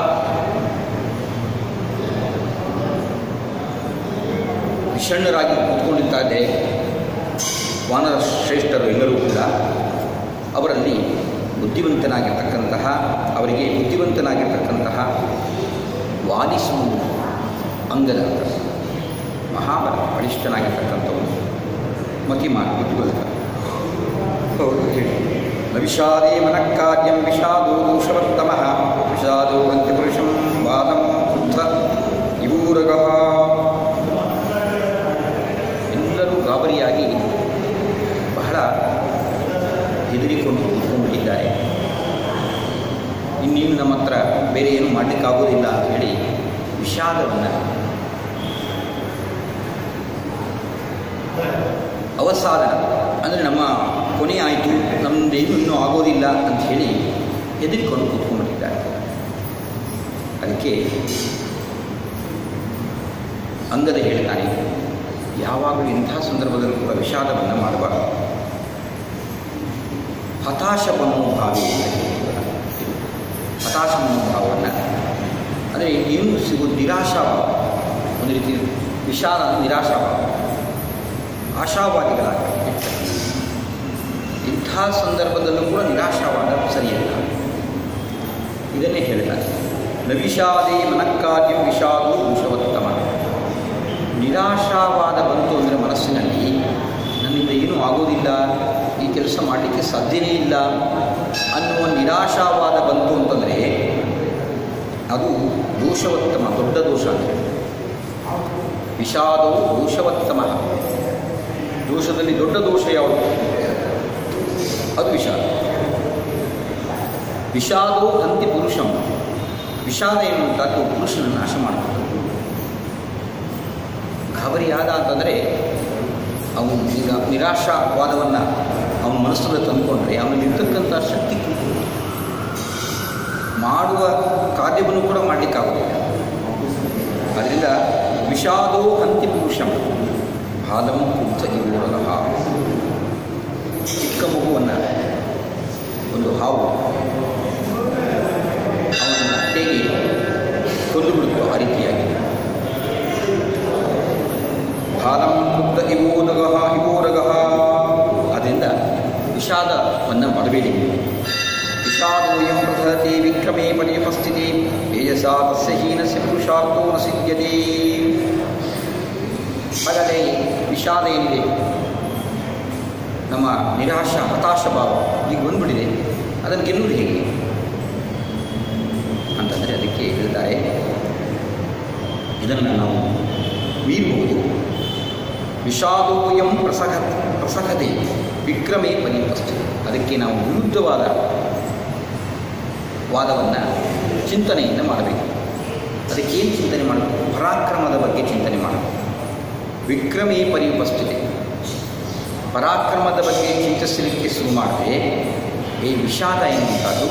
ವಿಷಣ್ಣರಾಗಿ ಕೂತ್ಕೊಂಡಿದ್ದಾರೆ ವಾನರ ಶ್ರೇಷ್ಠರು ಎಲ್ಲರೂ ಕೂಡ ಅವರಲ್ಲಿ ಬುದ್ಧಿವಂತನಾಗಿರ್ತಕ್ಕಂತಹ ಅವರಿಗೆ ಬುದ್ಧಿವಂತನಾಗಿರ್ತಕ್ಕಂತಹ ವಾಲಿಸು ಅಂಗದ ಮಹಾಬಲ ಬಲಿಷ್ಠನಾಗಿರ್ತಕ್ಕಂಥವನು ಮತಿಮಾನ್ ಬುದ್ಧಿವಂತ ಹೌದು ಹೇಳಿ ನ ವಿಷಾದೇ ಮನಃಕಾರ್ಯಂ ವಿಷಾದೋ ದೋಷವತ್ತಮಃ ವಿಷಾದೋ ಅಂತ್ಯಪುರುಷಂ ವಾದಂ ಬುದ್ಧ ಇವೂರಗಃ ಎಲ್ಲರೂ ಗಾಬರಿಯಾಗಿ ಬಹಳ ಹೆದರಿಕೊಂಡು ಕೂತ್ಕೊಂಡ್ಬಿಟ್ಟಿದ್ದಾರೆ ಇನ್ನೇನು ನಮ್ಮ ಹತ್ರ ಬೇರೆ ಏನು ಮಾಡಲಿಕ್ಕಾಗೋದಿಲ್ಲ ಅಂತ ಹೇಳಿ ವಿಷಾದವನ್ನು ಅವಸಾದನ ಅಂದರೆ ನಮ್ಮ ಕೊನೆ ಆಯಿತು ನಮ್ಮದೇನು ಇನ್ನೂ ಆಗೋದಿಲ್ಲ ಅಂತ ಹೇಳಿ ಹೆದರಿಕೊಂಡು ಕೂತ್ಕೊಂಡ್ಬಿಟ್ಟಿದ್ದಾರೆ ಅದಕ್ಕೆ ಅಂಗದ ಹೇಳ್ತಾನೆ ಯಾವಾಗಲೂ ಇಂಥ ಸಂದರ್ಭದಲ್ಲೂ ಕೂಡ ವಿಷಾದವನ್ನು ಮಾಡಬಾರದು ಹತಾಶ ಮನೋಭಾವಿ ಹತಾಶ ಮನೋಭಾವವನ್ನು ಅಂದರೆ ಏನು ಸಿಗೋದು ನಿರಾಶಾಭಾವ ಒಂದು ರೀತಿ ವಿಷಾದ ಅಂದರೆ ನಿರಾಶಾಭಾವ ಆಶಾವಾದಿಗಳಾಗಿ ಇಂಥ ಸಂದರ್ಭದಲ್ಲೂ ಕೂಡ ನಿರಾಶಾವಾದ ಸರಿಯಲ್ಲ ಇದನ್ನೇ ಹೇಳ್ತಾರೆ ನ ವಿಷಾದೇ ಮನಕ್ಕಾರ್ಯಂ ವಿಷಾದೋ ದೋಷವತ್ತಮ ನಿರಾಶಾವಾದ ಬಂತು ಅಂದರೆ ಮನಸ್ಸಿನಲ್ಲಿ ನನ್ನಿಂದ ಏನೂ ಆಗೋದಿಲ್ಲ ಈ ಕೆಲಸ ಮಾಡಲಿಕ್ಕೆ ಸಾಧ್ಯನೇ ಇಲ್ಲ ಅನ್ನುವ ನಿರಾಶಾವಾದ ಬಂತು ಅಂತಂದರೆ ಅದು ದೋಷವತ್ತಮ ದೊಡ್ಡ ದೋಷ ಅಂತ ವಿಷಾದವು ದೋಷವತ್ತಮ ದೋಷದಲ್ಲಿ ದೊಡ್ಡ ದೋಷ ಯಾವುದು ಅದು ವಿಷಾದ ವಿಷಾದೋ ಅಂತಿ ಪುರುಷಂ ವಿಷಾದ ಎನ್ನುವಂಥದ್ದು ಪುರುಷನ ನಾಶ ಮಾಡುತ್ತದೆ ಗಾಬರಿಯಾದ ಅಂತಂದರೆ ಅವನು ಈಗ ನಿರಾಶಾವಾದವನ್ನು ಅವನ ಮನಸ್ಸಲ್ಲಿ ತಂದುಕೊಂಡ್ರೆ ಅವನಲ್ಲಿರ್ತಕ್ಕಂಥ ಶಕ್ತಿ ಕುಂದಿರುತ್ತೆ. ಮಾಡುವ ಕಾರ್ಯವನ್ನು ಕೂಡ ಮಾಡಲಿಕ್ಕಾಗೋದಿಲ್ಲ ಅದರಿಂದ ವಿಷಾದೋ ಹಂತಿ ಪುರುಷಂ ಬಾಲಂ ಕುಬ್ಧ ಇವರಹ ಚಿಕ್ಕ ಮಗುವನ್ನು ಒಂದು ಹಾವು ಅವನನ್ನು ಹೇಗೆ ಕೊಂದು ಬಿಡುತ್ತೋ ಆ ರೀತಿಯಾಗಿದೆ ಬಾಲಂ ಕುಬ್ಧ ಇವೋದಗಃ ಇವೋರಗಃ ಅದರಿಂದ ವಿಷಾದವನ್ನು ಮಾಡಬೇಡಿ ವಿಷಾದೋಯಂ ಪ್ರಸರತೆ ವಿಕ್ರಮೇ ಪರ್ಯಪಸ್ಥಿತಿ ತೇಜಸಾ ತಸ್ಯ ಹೀನಸ್ಯ ಪುರುಷಾರ್ಥೋ ನ ಸಿದ್ಧ್ಯತೆ ಹಾಗಾದರೆ ವಿಷಾದ ಏನಿದೆ ನಮ್ಮ ನಿರಾಶ ಹತಾಶ ಭಾವ ಈಗ ಬಂದ್ಬಿಟ್ಟಿದೆ ಅದನ್ನು ಗೆಲ್ಲುವುದು ಹೇಗೆ ಅಂತಂದರೆ ಅದಕ್ಕೆ ಹೇಳ್ತಾರೆ ಇದನ್ನು ನಾವು ಮೀರಬಹುದು ವಿಷಾದೋಯಂ ಪ್ರಸಹ ಪ್ರಸಹತೆ ವಿಕ್ರಮೇ ಪರಿಪಸ್ಥಿತಿ ಅದಕ್ಕೆ ನಾವು ವಿರುದ್ಧವಾದ ವಾದವನ್ನು ಚಿಂತನೆಯಿಂದ ಮಾಡಬೇಕು ಅದಕ್ಕೇನು ಚಿಂತನೆ ಮಾಡಬೇಕು ಪರಾಕ್ರಮದ ಬಗ್ಗೆ ಚಿಂತನೆ ಮಾಡಬೇಕು ವಿಕ್ರಮೇ ಪರಿಪಸ್ಥಿತಿ ಪರಾಕ್ರಮದ ಬಗ್ಗೆ ಚಿಂತಿಸಲಿಕ್ಕೆ ಶುರು ಮಾಡಿದ್ರೆ ಈ ವಿಷಾದ ಎನ್ನುವಂಥದ್ದು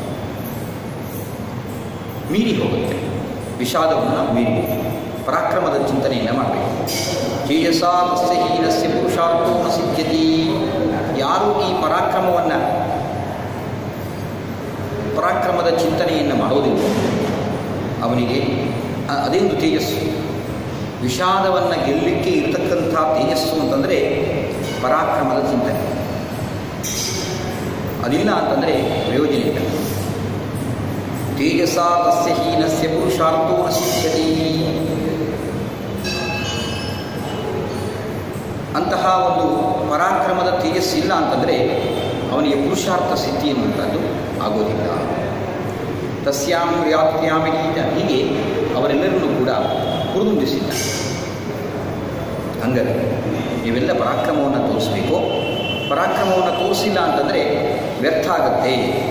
ಮೀರಿ ಹೋಗುತ್ತೆ ವಿಷಾದವನ್ನು ಮೀರಿ ಪರಾಕ್ರಮದ ಚಿಂತನೆಯನ್ನು ಮಾಡಬೇಕು ತೇಜಸಾ ತಸ್ಯ ಹೀನಸ್ಯ ಪುರುಷಾರ್ಥೋ ನ ಸಿದ್ಧ್ಯತಿ ಯಾರು ಈ ಪರಾಕ್ರಮವನ್ನು ಪರಾಕ್ರಮದ ಚಿಂತನೆಯನ್ನು ಮಾಡೋದಿಲ್ಲ ಅವನಿಗೆ ಅ- ಅದೇ ಒಂದು ತೇಜಸ್ಸು ವಿಷಾದವನ್ನು ಗೆಲ್ಲಲಿಕ್ಕೆ ಇರತಕ್ಕಂಥ ತೇಜಸ್ಸು ಅಂತಂದರೆ ಪರಾಕ್ರಮದ ಚಿಂತನೆ ಅದಿಲ್ಲ ಅಂತಂದರೆ ಪ್ರಯೋಜನ ಇಲ್ಲ ತೇಜಸಾ ತಸ್ಯ ಹೀನಸ್ಯ ಪುರುಷಾರ್ಥೋ ನ ಸಿದ್ಧ್ಯತಿ ಅಂತಹ ಒಂದು ಪರಾಕ್ರಮದ ತೇಜಸ್ಸಿಲ್ಲ ಅಂತಂದರೆ ಅವನಿಗೆ ಪುರುಷಾರ್ಥ ಸಿದ್ಧಿ ಎನ್ನುವಂಥದ್ದು ಆಗೋದಿಲ್ಲ ತಸ್ಯಾಂ ವ್ಯಾಪ್ತಿಯಾಮಿಗೀತ ಹೀಗೆ ಅವರೆಲ್ಲರನ್ನೂ ಕೂಡ ಹುರಿದುಂಬಿಸಿದ್ದ ಹಂಗಾರೆ ನೀವೆಲ್ಲ ಪರಾಕ್ರಮವನ್ನು ತೋರಿಸಬೇಕು ಪರಾಕ್ರಮವನ್ನು ತೋರಿಸಿಲ್ಲ ಅಂತಂದರೆ ವ್ಯರ್ಥ ಆಗತ್ತೆ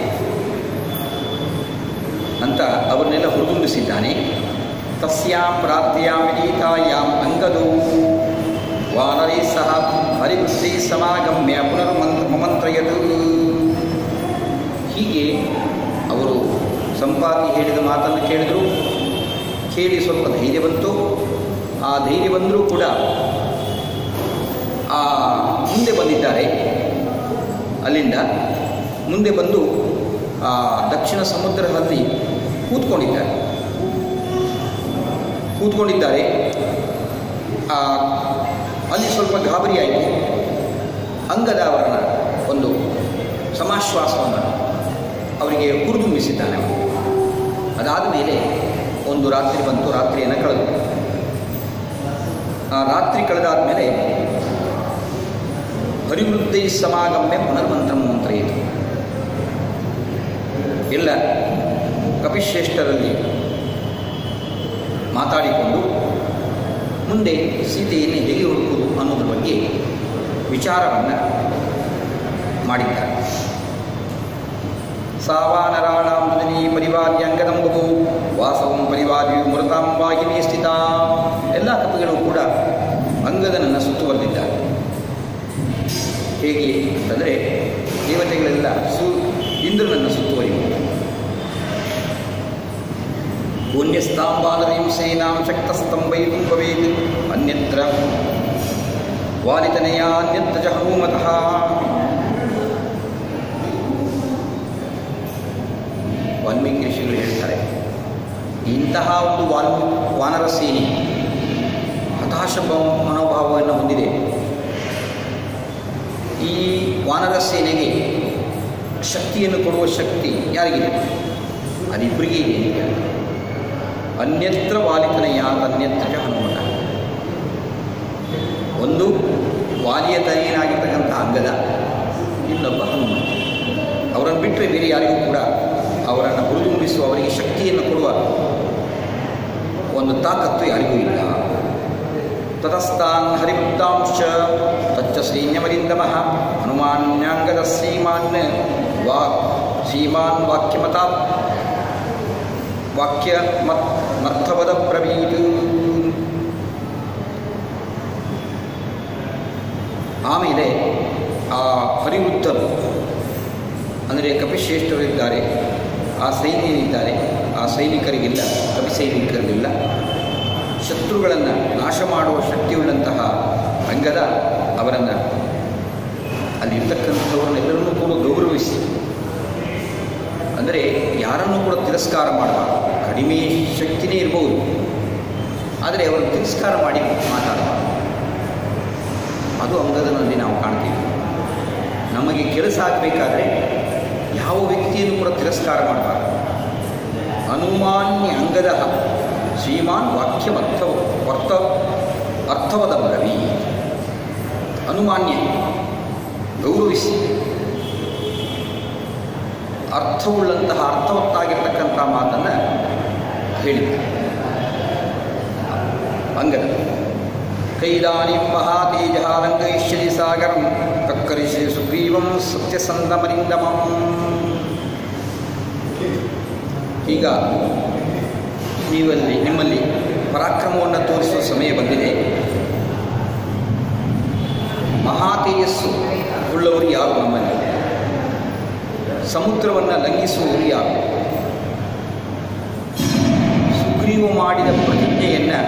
ಅಂತ ಅವರನ್ನೆಲ್ಲ ಹುರಿದುಂಬಿಸಿದ್ದಾನೆ ತಸ್ಯಾಂ ಪ್ರಾರ್ಥ್ಯಾಮಿನೀತಾಯಾಂ ಅಂಗದೋ ವಾನರೈ ಸಹ ಹರಿವೃತ್ತಿ ಸಮಾಗಮ್ಯ ಪುನರ್ಮಂತ್ರ ಮಮಂತ್ರಯದು ಹೀಗೆ ಅವರು ಸಂಪಾತಿ ಹೇಳಿದ ಮಾತನ್ನು ಕೇಳಿದರು ಕೇಳಿ ಸ್ವಲ್ಪ ಧೈರ್ಯ ಬಂತು ಆ ಧೈರ್ಯ ಬಂದರೂ ಕೂಡ ಆ ಮುಂದೆ ಬಂದಿದ್ದಾರೆ ಅಲ್ಲಿಂದ ಮುಂದೆ ಬಂದು ಆ ದಕ್ಷಿಣ ಸಮುದ್ರದಲ್ಲಿ ಕೂತ್ಕೊಂಡಿದ್ದಾರೆ ಕೂತ್ಕೊಂಡಿದ್ದಾರೆ ಆ, ಅಲ್ಲಿ ಸ್ವಲ್ಪ ಗಾಬರಿ ಆಯಿತು ಅಂಗದ ಅವರನ್ನ ಒಂದು ಸಮಾಶ್ವಾಸವನ್ನು ಅವರಿಗೆ ಹುರಿದುಂಬಿಸಿದ್ದಾನೆ ಅವನು. ಅದಾದ ಮೇಲೆ ಒಂದು ರಾತ್ರಿ ಬಂತು ರಾತ್ರಿಯನ್ನು ಕಳೆದು ಆ ರಾತ್ರಿ ಕಳೆದಾದ ಮೇಲೆ ಹರಿವೃದ್ಧಿ ಸಮಾಗಮ್ಯ ಪುನರ್ಮಂತ್ರ ಮಂತ್ರ ಇತ್ತು ಎಲ್ಲ ಕಪಿಶ್ರೇಷ್ಠರಲ್ಲಿ ಮಾತಾಡಿಕೊಂಡು ಮುಂದೆ ಸೀತೆಯನ್ನು ಹೇಗೆ ಹುಡುಕುವುದು ಅನ್ನೋದ್ರ ಬಗ್ಗೆ ವಿಚಾರವನ್ನು ಮಾಡಿದ್ದಾರೆ ಸಾವಾನರಾಣಾಂ ಮೃದಿನಿ ಪರಿವಾರ್ಯಾಂಗದಂಬು ವಾಸವಂ ಪರಿವಾರ್ಯು ಮೃತಾಂ ವಾಹಿನಿ ಸ್ಥಿತ ಎಲ್ಲ ಕಪಿಗಳು ಕೂಡ ಅಂಗದನನ್ನು ಸುತ್ತುವರೆದಿದ್ದಾರೆ ಹೇಗೆ ಅಂತಂದರೆ ದೇವತೆಗಳೆಲ್ಲ ಸು ಇಂದ್ರನನ್ನು ಸುತ್ತುವರಿಯುವುದು ಪುಣ್ಯಸ್ತಾಂಬಾಲರೀಂ ಸೇನಾಂ ಶಕ್ತಸ್ತಂಭಯಿತು ಭವೇತ್ ಅನ್ಯತ್ರ ವಾಲಿತನೆಯ ಅನ್ಯತ್ರ ಚ ಹನುಮತಃ ವಾಲ್ಮೀಕಿ ಋಷಿಗಳು ಹೇಳ್ತಾರೆ ಇಂತಹ ಒಂದು ವಾಲ್ ವಾನರ ಸೇನೆ ಹತಾಶ ಭಾವ ಮನೋಭಾವವನ್ನು ಹೊಂದಿದೆ ಈ ವಾನರ ಸೇನೆಗೆ ಶಕ್ತಿಯನ್ನು ಕೊಡುವ ಶಕ್ತಿ ಯಾರಿಗಿದೆ ಅದಿಬ್ಬರಿಗೆ ಇದೆ ಈಗ ಅನ್ಯತ್ರ ವಾಲಿತನಯ ಅನ್ಯತ್ರ ಚ ಹನುಮತ ಒಂದು ವಾಲಿಯ ತನೆಯನಾಗಿರ್ತಕ್ಕಂಥ ಅಂಗದ ಇನ್ನೊಬ್ಬ ಹನುಮಂತ ಅವರನ್ನು ಬಿಟ್ಟರೆ ಬೇರೆ ಯಾರಿಗೂ ಕೂಡ ಅವರನ್ನು ಹುರಿದುಂಬಿಸುವ ಅವರಿಗೆ ಶಕ್ತಿಯನ್ನು ಕೊಡುವ ಒಂದು ತಾಕತ್ತು ಯಾರಿಗೂ ಇಲ್ಲ ತತಸ್ತಾನ್ ಹರಿಬುದ್ಧಾಂಶ ತಚ್ಚ ಸೈನ್ಯವರಿಂದಮಃ ಹನುಮಾನ್ಯಾಂಗದ ಸೀಮಾನ್ ವಾ ಸೀಮಾನ್ ವಾಕ್ಯಮತಾ ವಾಕ್ಯ ಮತ್ ಮರ್ಥವದ ಬ್ರವೀತ್ ಆಮೇಲೆ ಆ ಹರಿವೃದ್ಧರು ಅಂದರೆ ಕಪಿಶ್ರೇಷ್ಠರಿದ್ದಾರೆ ಆ ಸೈನ್ಯರಿದ್ದಾರೆ ಆ ಸೈನಿಕರಿಗಿಲ್ಲ ಕಪಿ ಸೈನಿಕರಿಗಿಲ್ಲ ಶತ್ರುಗಳನ್ನು ನಾಶ ಮಾಡುವ ಶಕ್ತಿಯುಳ್ಳಂತಹ ಅಂಗದ ಅವರನ್ನು ಅಲ್ಲಿರ್ತಕ್ಕಂಥವ್ರನ್ನೆಲ್ಲರನ್ನೂ ಕೂಡ ಗೌರವಿಸಿ ಅಂದರೆ ಯಾರನ್ನೂ ಕೂಡ ತಿರಸ್ಕಾರ ಮಾಡಬಾರ್ದು ಕಡಿಮೆ ಶಕ್ತಿನೇ ಇರ್ಬೋದು ಆದರೆ ಅವರನ್ನು ತಿರಸ್ಕಾರ ಮಾಡಿ ಮಾತಾಡಬಾರ್ದು ಅದು ಅಂಗದನಲ್ಲಿ ನಾವು ಕಾಣ್ತೀವಿ ನಮಗೆ ಕೆಲಸ ಆಗಬೇಕಾದ್ರೆ ಯಾವ ವ್ಯಕ್ತಿಯನ್ನು ಕೂಡ ತಿರಸ್ಕಾರ ಮಾಡಬಾರ್ದು ಅನುಮಾನ್ಯ ಅಂಗದ ಶ್ರೀಮಾನ್ ವಾಕ್ಯವರ್ಥ ವರ್ತ ಅರ್ಥವದ ಬ್ರವಿ ಅನುಮಾನ್ಯ ಗೌರವಿಸಿ ಅರ್ಥವುಳ್ಳಂತಹ ಅರ್ಥವತ್ತಾಗಿರ್ತಕ್ಕಂಥ ಮಾತನ್ನು ಹೇಳಿದ ಅಂಗದ ಕೈದಾನಿಂ ಮಹಾತೇಜ ರಂಗಯಿಷ್ಯತಿ ಸಾಗರಂ ಕಕ್ಕರಿಸಿ ಸುಗ್ರೀವಂ ಸತ್ಯಸಂದಮರಿಂದಮಂ ಈಗ ನೀವಲ್ಲಿ ನಿಮ್ಮಲ್ಲಿ ಪರಾಕ್ರಮವನ್ನು ತೋರಿಸುವ ಸಮಯ ಬಂದಿದೆ ಮಹಾತೇಜಸ್ಸು ಉಳ್ಳವರು ಯಾರು ನಮ್ಮಲ್ಲಿ ಸಮುದ್ರವನ್ನು ಲಂಘಿಸುವವರು ಯಾರು ಸುಗ್ರೀವು ಮಾಡಿದ ಪ್ರತಿಜ್ಞೆಯನ್ನು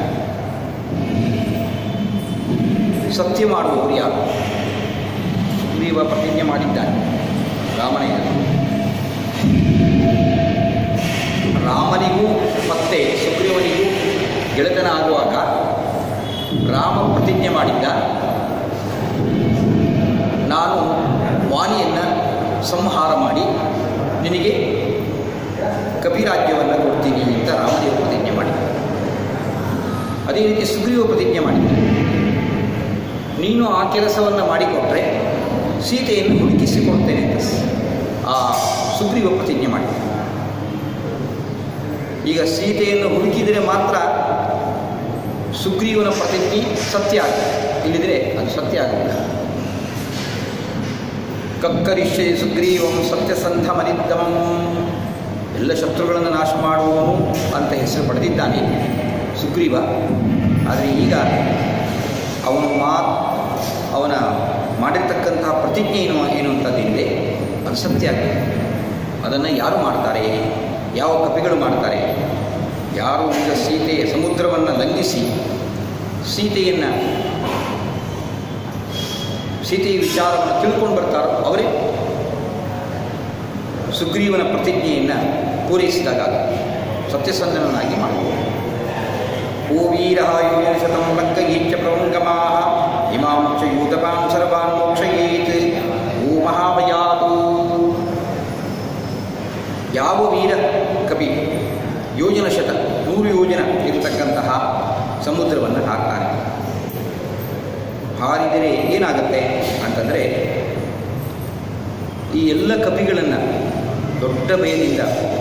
ಸತ್ಯ ಮಾಡುವವರು ಯಾರು ಸುಗ್ರೀವ ಪ್ರತಿಜ್ಞೆ ಮಾಡಿದ್ದಾನೆ ರಾಮನೇ ರಾಮನಿಗೂ ಮತ್ತೆ ಸುಗ್ರೀವನಿಗೂ ಗೆಳೆತನ ಆಗುವಾಗ ರಾಮ ಪ್ರತಿಜ್ಞೆ ಮಾಡಿದ್ದ ನಾನು ವಾಲಿಯನ್ನು ಸಂಹಾರ ಮಾಡಿ ನಿನಗೆ ಕಪಿರಾಜ್ಯವನ್ನು ಕೊಡ್ತೀನಿ ಅಂತ ರಾಮದೇವ ಪ್ರತಿಜ್ಞೆ ಮಾಡಿದ್ದ ಅದೇ ರೀತಿ ಸುಗ್ರೀವ ಪ್ರತಿಜ್ಞೆ ಮಾಡಿದ್ದ ನೀನು ಆ ಕೆಲಸವನ್ನು ಮಾಡಿಕೊಟ್ರೆ ಸೀತೆಯನ್ನು ಹುಡುಕಿಸಿಕೊಡ್ತೇನೆ ಅಂತ ಆ ಸುಗ್ರೀವ ಪ್ರತಿಜ್ಞೆ ಮಾಡಿದ್ದ ಈಗ ಸೀತೆಯನ್ನು ಹುಡುಕಿದರೆ ಮಾತ್ರ ಸುಗ್ರೀವನ ಪ್ರತಿಜ್ಞೆ ಸತ್ಯ ಆಗುತ್ತೆ ಇಲ್ಲಿದ್ರೆ ಅದು ಸತ್ಯ ಆಗುತ್ತಿಲ್ಲ ಕಕ್ಕರಿಷ್ಯ ಸುಗ್ರೀವಂ ಸತ್ಯಸಂಧ ಮನಿದ್ದಮಂ ಎಲ್ಲ ಶತ್ರುಗಳನ್ನು ನಾಶ ಮಾಡುವವನು ಅಂತ ಹೆಸರು ಪಡೆದಿದ್ದಾನೆ ಸುಗ್ರೀವ ಆದರೆ ಈಗ ಅವನು ಮಾತ್ ಅವನ ಮಾಡಿರ್ತಕ್ಕಂತಹ ಪ್ರತಿಜ್ಞೆ ಏನು ಏನು ಅಂತದ್ದೇನಿದೆ ಅದು ಸತ್ಯ ಆಗಿದೆ ಅದನ್ನು ಯಾರು ಮಾಡ್ತಾರೆ ಯಾವ ಕಪಿಗಳು ಮಾಡ್ತಾರೆ ಯಾರು ಈಗ ಸೀತೆಯ ಸಮುದ್ರವನ್ನು ಲಂಘಿಸಿ ಸೀತೆಯನ್ನು ಸೀತೆಯ ವಿಚಾರವನ್ನು ತಿಳ್ಕೊಂಡು ಬರ್ತಾರೋ ಅವರೇ ಸುಗ್ರೀವನ ಪ್ರತಿಜ್ಞೆಯನ್ನು ಪೂರೈಸಿದಾಗ ಸತ್ಯಸಂಧನನ್ನಾಗಿ ಮಾಡುವುದು ಓ ವೀರ ಯೋಜನಶತಂ ಲಂಕಗೀಚ್ಯ ಪ್ರವಂಗಮಾ ಇಮಾಂ ಚ ಯೂತಪಾಂ ಸರ್ವಾನ್ ಮೋಕ್ಷಯೇತ್ ಓ ಮಹಾಭಯಾತು ಯಾವ ವೀರ ಕವಿ ಯೋಜನ ಶತ ನೂರು ಯೋಜನ ಇರತಕ್ಕಂತಹ ಸಮುದ್ರವನ್ನು ಹಾಕ್ತಾನೆ ಹಾರಿದರೆ ಏನಾಗುತ್ತೆ ಅಂತಂದರೆ ಈ ಎಲ್ಲ ಕಪಿಗಳನ್ನು ದೊಡ್ಡ ಭಯದಿಂದ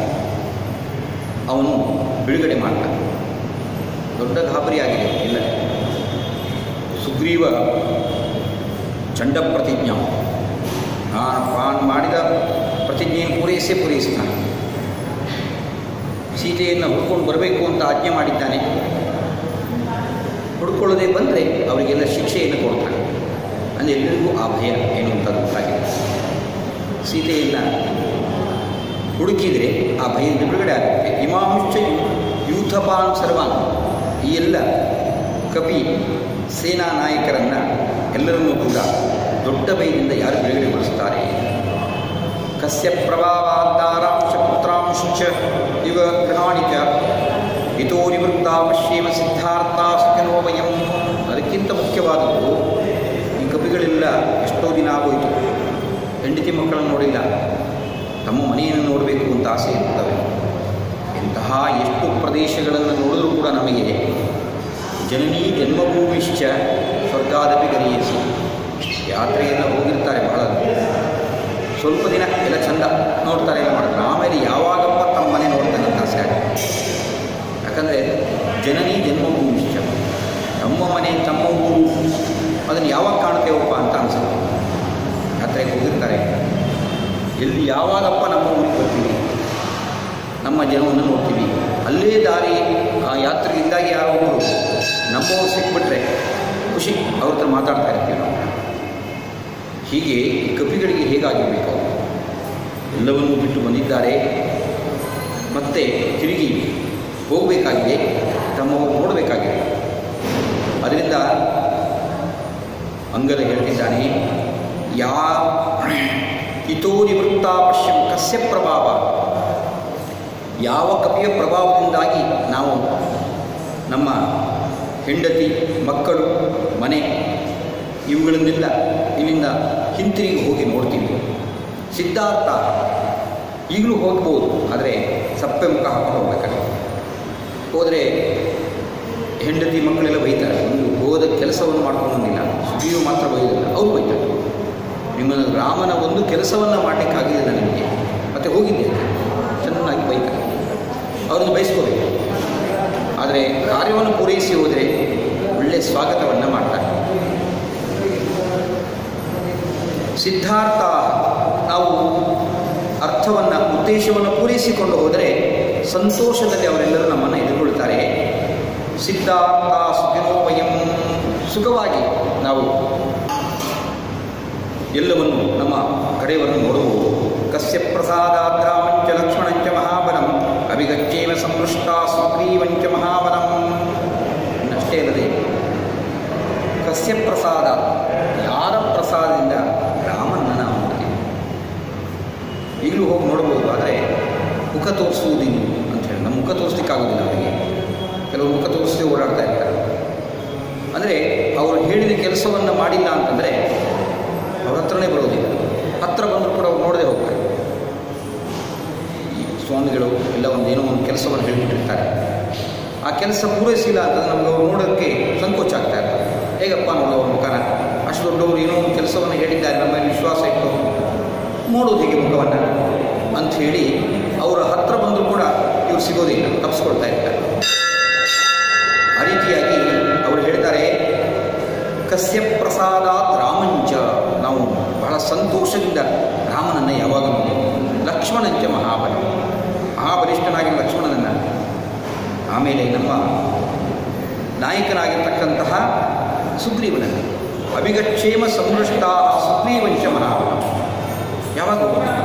ಅವನು ಬಿಡುಗಡೆ ಮಾಡ್ತಾನೆ ದೊಡ್ಡ ಗಾಬರಿಯಾಗಿದೆ ಇಲ್ಲ ಸುಗ್ರೀವ ಚಂಡ ಪ್ರತಿಜ್ಞ ನಾನು ತಾನು ಮಾಡಿದ ಪ್ರತಿಜ್ಞೆಯನ್ನು ಪೂರೈಸೇ ಪೂರೈಸ್ತಾನೆ ಸೀತೆಯನ್ನು ಹುಡ್ಕೊಂಡು ಬರಬೇಕು ಅಂತ ಆಜ್ಞೆ ಮಾಡಿದ್ದಾನೆ ಹುಡ್ಕೊಳ್ಳದೆ ಬಂದರೆ ಅವರಿಗೆಲ್ಲ ಶಿಕ್ಷೆಯನ್ನು ಕೊಡ್ತಾನೆ ಅಂದರೆ ಎಲ್ಲರಿಗೂ ಆ ಭಯ ಏನು ಅಂತ ಗೊತ್ತಾಗಿದೆ ಸೀತೆಯನ್ನು ಹುಡುಕಿದರೆ ಆ ಭಯದಿಂದ ಬಿಡುಗಡೆ ಆಗುತ್ತೆ ಇಮಾಂಶ ಯೂಥಪಾನ್ ಸರ್ವಾನ್ ಈ ಎಲ್ಲ ಕಪಿ ಸೇನಾ ನಾಯಕರನ್ನು ಎಲ್ಲರನ್ನೂ ಕೂಡ ದೊಡ್ಡ ಭಯದಿಂದ ಯಾರು ಬಿಡುಗಡೆಗೊಳಿಸ್ತಾರೆ ಕಸ್ಯ ಪ್ರಭಾವಾದ್ದಾರಾಂಶ ಪುತ್ರಾಂಶ ಇವ ಗೃಹಾಣಿ ಚ ಹಿತೋ ನಿವೃತ್ತ ಪಶ್ಯೇಮ ಸಿದ್ಧಾರ್ಥ ಸುಖನೋಮಯಂ ಅದಕ್ಕಿಂತ ಮುಖ್ಯವಾದದ್ದು ಈ ಕಪಿಗಳೆಲ್ಲ ಎಷ್ಟೋ ದಿನ ಆಗೋಯಿತು ಹೆಂಡತಿ ಮಕ್ಕಳನ್ನು ನೋಡಿಲ್ಲ ತಮ್ಮ ಮನೆಯನ್ನು ನೋಡಬೇಕು ಅಂತ ಆಸೆ ಇರ್ತವೆ ಇಂತಹ ಎಷ್ಟು ಪ್ರದೇಶಗಳನ್ನು ನೋಡಿದ್ರೂ ಕೂಡ ನಮಗೆ ಜನನೀ ಜನ್ಮಭೂಮಿಶ್ಚ ಸ್ವರ್ಗಾದಪಿ ಗರಿಯಿಸಿ ಯಾತ್ರೆಯನ್ನು ಹೋಗಿರ್ತಾರೆ ಬಹಳ ಸ್ವಲ್ಪ ದಿನ ಎಲ್ಲ ಚಂದ ನೋಡ್ತಾರೆ ಎಲ್ಲ ಮಾಡ್ತಾರೆ ಆಮೇಲೆ ಯಾವಾಗಪ್ಪ ತಮ್ಮ ಮನೆ ನೋಡ್ತಾನೆ ಅಂತ ಆಸೆ ಆಗುತ್ತೆ ಯಾಕಂದರೆ ಜನನೀ ಜನ್ಮಭೂಮಿಶ್ಚ ತಮ್ಮ ಮನೆ ತಮ್ಮ ಊರು ಅದನ್ನು ಯಾವಾಗ ಕಾಣ್ತೇವಪ್ಪ ಅಂತ ಅನ್ಸುತ್ತೆ ಯಾತ್ರೆಗೆ ಹೋಗಿರ್ತಾರೆ ಎಲ್ಲಿ ಯಾವಾಗಪ್ಪ ನಮ್ಮ ಊರಿಗೆ ಬರ್ತೀವಿ ನಮ್ಮ ಜನವನ್ನು ನೋಡ್ತೀವಿ ಅಲ್ಲೇ ದಾರಿ ಆ ಯಾತ್ರೆಯಿಂದಾಗಿ ಯಾರೋ ಒಬ್ಬರು ನಮ್ಮವ್ರು ಸಿಕ್ಬಿಟ್ರೆ ಖುಷಿ ಅವ್ರ ಹತ್ರ ಮಾತಾಡ್ತಾ ಇರ್ತೀವಿ ನಾವು ಹೀಗೆ ಕಪಿಗಳಿಗೆ ಹೇಗಾಗಿರಬೇಕು ಎಲ್ಲವನ್ನೂ ಬಿಟ್ಟು ಬಂದಿದ್ದಾರೆ ಮತ್ತೆ ತಿರುಗಿ ಹೋಗಬೇಕಾಗಿದೆ ತಮ್ಮವರು ನೋಡಬೇಕಾಗಿದೆ ಅದರಿಂದ ಅಂಗದ ಹೇಳ್ತಿದ್ದಾನೆ ಯಾ ಇತೋ ನಿವೃತ್ತ ಪಶ್ಯಂ ಕಸ್ಯ ಪ್ರಭಾವ ಯಾವ ಕಪಿಯ ಪ್ರಭಾವದಿಂದಾಗಿ ನಾವು ನಮ್ಮ ಹೆಂಡತಿ ಮಕ್ಕಳು ಮನೆ ಇವುಗಳನ್ನೆಲ್ಲ ಇಲ್ಲಿಂದ ಹಿಂತಿರುಗಿ ಹೋಗಿ ನೋಡ್ತೀವಿ ಸಿದ್ಧಾರ್ಥ ಈಗಲೂ ಹೋಗ್ಬೋದು ಆದರೆ ಸಪ್ಪೆ ಮುಖ ಹಾಕೊಂಡು ಹೋಗ್ಬೇಕಾಗುತ್ತೆ ಹೋದರೆ ಹೆಂಡತಿ ಮಕ್ಕಳೆಲ್ಲ ಬೈತಾರೆ ಒಂದು ಹೋದ ಕೆಲಸವನ್ನು ಮಾಡ್ಕೊಂಡು ಬಂದಿಲ್ಲ ಸುಗ್ರೀವ ಮಾತ್ರ ಬೈದಿಲ್ಲ ಅವ್ರು ಬೈತಾರೆ ನಿಮ್ಮ ರಾಮನ ಒಂದು ಕೆಲಸವನ್ನು ಮಾಡಲಿಕ್ಕಾಗಿಲ್ಲ ನಿಮಗೆ ಮತ್ತೆ ಹೋಗಿದ್ದೆ ಚೆನ್ನಾಗಿ ಬೈತಾರೆ ಅವ್ರನ್ನು ಬಯಸ್ಕೋಬೇಕು ಆದರೆ ಕಾರ್ಯವನ್ನು ಪೂರೈಸಿ ಹೋದರೆ ಒಳ್ಳೆಯ ಸ್ವಾಗತವನ್ನು ಮಾಡ್ತಾರೆ ಸಿದ್ಧಾರ್ಥ ನಾವು ಅರ್ಥವನ್ನು ಉದ್ದೇಶವನ್ನು ಪೂರೈಸಿಕೊಂಡು ಹೋದರೆ ಸಂತೋಷದಲ್ಲಿ ಅವರೆಲ್ಲರೂ ನಮ್ಮನ್ನು ಎದುರುಗೊಳ್ತಾರೆ ಸಿದ್ಧಾರ್ಥ ಸುಖಿನೋ ವಯಂ ಸುಖವಾಗಿ ನಾವು ಎಲ್ಲವನ್ನು ನಮ್ಮ ಕಡೆಯವರನ್ನು ನೋಡಬಹುದು ಕಸ್ಯ ಪ್ರಸಾದಾತ್ ರಾಮಂಚ ಲಕ್ಷ್ಮಣಂಚ ಮಹಾಬಲಂ ಅಭಿಗಚ್ಚೇನ ಸಂಪೃಷ್ಟ ಸುಗ್ರೀವಂಚ ಮಹಾಬಲಂ ಅಷ್ಟೇ ಅಲ್ಲದೆ ಕಸ್ಯ ಪ್ರಸಾದ ಯಾರ ಪ್ರಸಾದದಿಂದ ರಾಮನನ್ನು ನಾವು ನೋಡ್ತೀವಿ ಈಗಲೂ ಹೋಗಿ ನೋಡ್ಬೋದು ಆದರೆ ಮುಖ ತೋರಿಸುವುದಿಲ್ಲ ಅಂತ ಹೇಳಿ ನಮ್ಮ ಮುಖ ತೋರಿಸ್ಲಿಕ್ಕಾಗೋದಿಲ್ಲ ಅವರಿಗೆ ಕೆಲವರು ಮುಖ ತೋರಿಸದೆ ಓಡಾಡ್ತಾ ಇರ್ತಾರೆ ಅಂದರೆ ಅವರು ಹೇಳಿದ ಕೆಲಸವನ್ನು ಮಾಡಿಲ್ಲ ಅಂತಂದರೆ ಅವ್ರ ಹತ್ರನೇ ಬರೋದಿಲ್ಲ ಹತ್ರ ಬಂದರೂ ಕೂಡ ಅವ್ರು ನೋಡದೆ ಹೋಗ್ತಾರೆ ಈ ಸ್ವಾಮಿಗಳು ಎಲ್ಲ ಒಂದು ಏನೋ ಒಂದು ಕೆಲಸವನ್ನು ಹೇಳಿಬಿಟ್ಟಿರ್ತಾರೆ ಆ ಕೆಲಸ ಪೂರೈಸಿಲ್ಲ ಅಂತಂದ್ರೆ ನಮ್ಗೆ ಅವ್ರು ನೋಡೋಕ್ಕೆ ಸಂಕೋಚ ಆಗ್ತಾ ಇರ್ತದೆ ಹೇಗಪ್ಪ ನೋಡೋ ಅವ್ರ ಮುಖನ ಅಷ್ಟು ದೊಡ್ಡವರು ಏನೋ ಒಂದು ಕೆಲಸವನ್ನು ಹೇಳಿದ್ದಾರೆ ನಮ್ಮ ಮೇಲೆ ವಿಶ್ವಾಸ ಇಟ್ಟು ನೋಡೋದು ಹೇಗೆ ಮುಖವನ್ನು ಅಂಥೇಳಿ ಅವರ ಹತ್ರ ಬಂದರೂ ಕೂಡ ಇವ್ರು ಸಿಗೋದಿಲ್ಲ ತಪ್ಪಿಸ್ಕೊಳ್ತಾ ಇರ್ತಾರೆ ಆ ರೀತಿಯಾಗಿ ಅವರು ಹೇಳ್ತಾರೆ ಕಸ್ಯ ಪ್ರಸಾದಾತ್ ರಾಮಂಚ ನಾವು ಬಹಳ ಸಂತೋಷದಿಂದ ರಾಮನನ್ನು ಯಾವಾಗ ಲಕ್ಷ್ಮಣಂಚ ಮಹಾಬಲ ಮಹಾಬಲಿಷ್ಠನಾಗಿರುವ ಲಕ್ಷ್ಮಣನನ್ನು ಆಮೇಲೆ ನಮ್ಮ ನಾಯಕನಾಗಿರ್ತಕ್ಕಂತಹ ಸುಗ್ರೀವನನ್ನು ಅಭಿಗಕ್ಷೇಮ ಸಂದೃಷ್ಟ ಸುಗ್ರೀವಂಚ ಮಹಾಬಲ ಯಾವಾಗ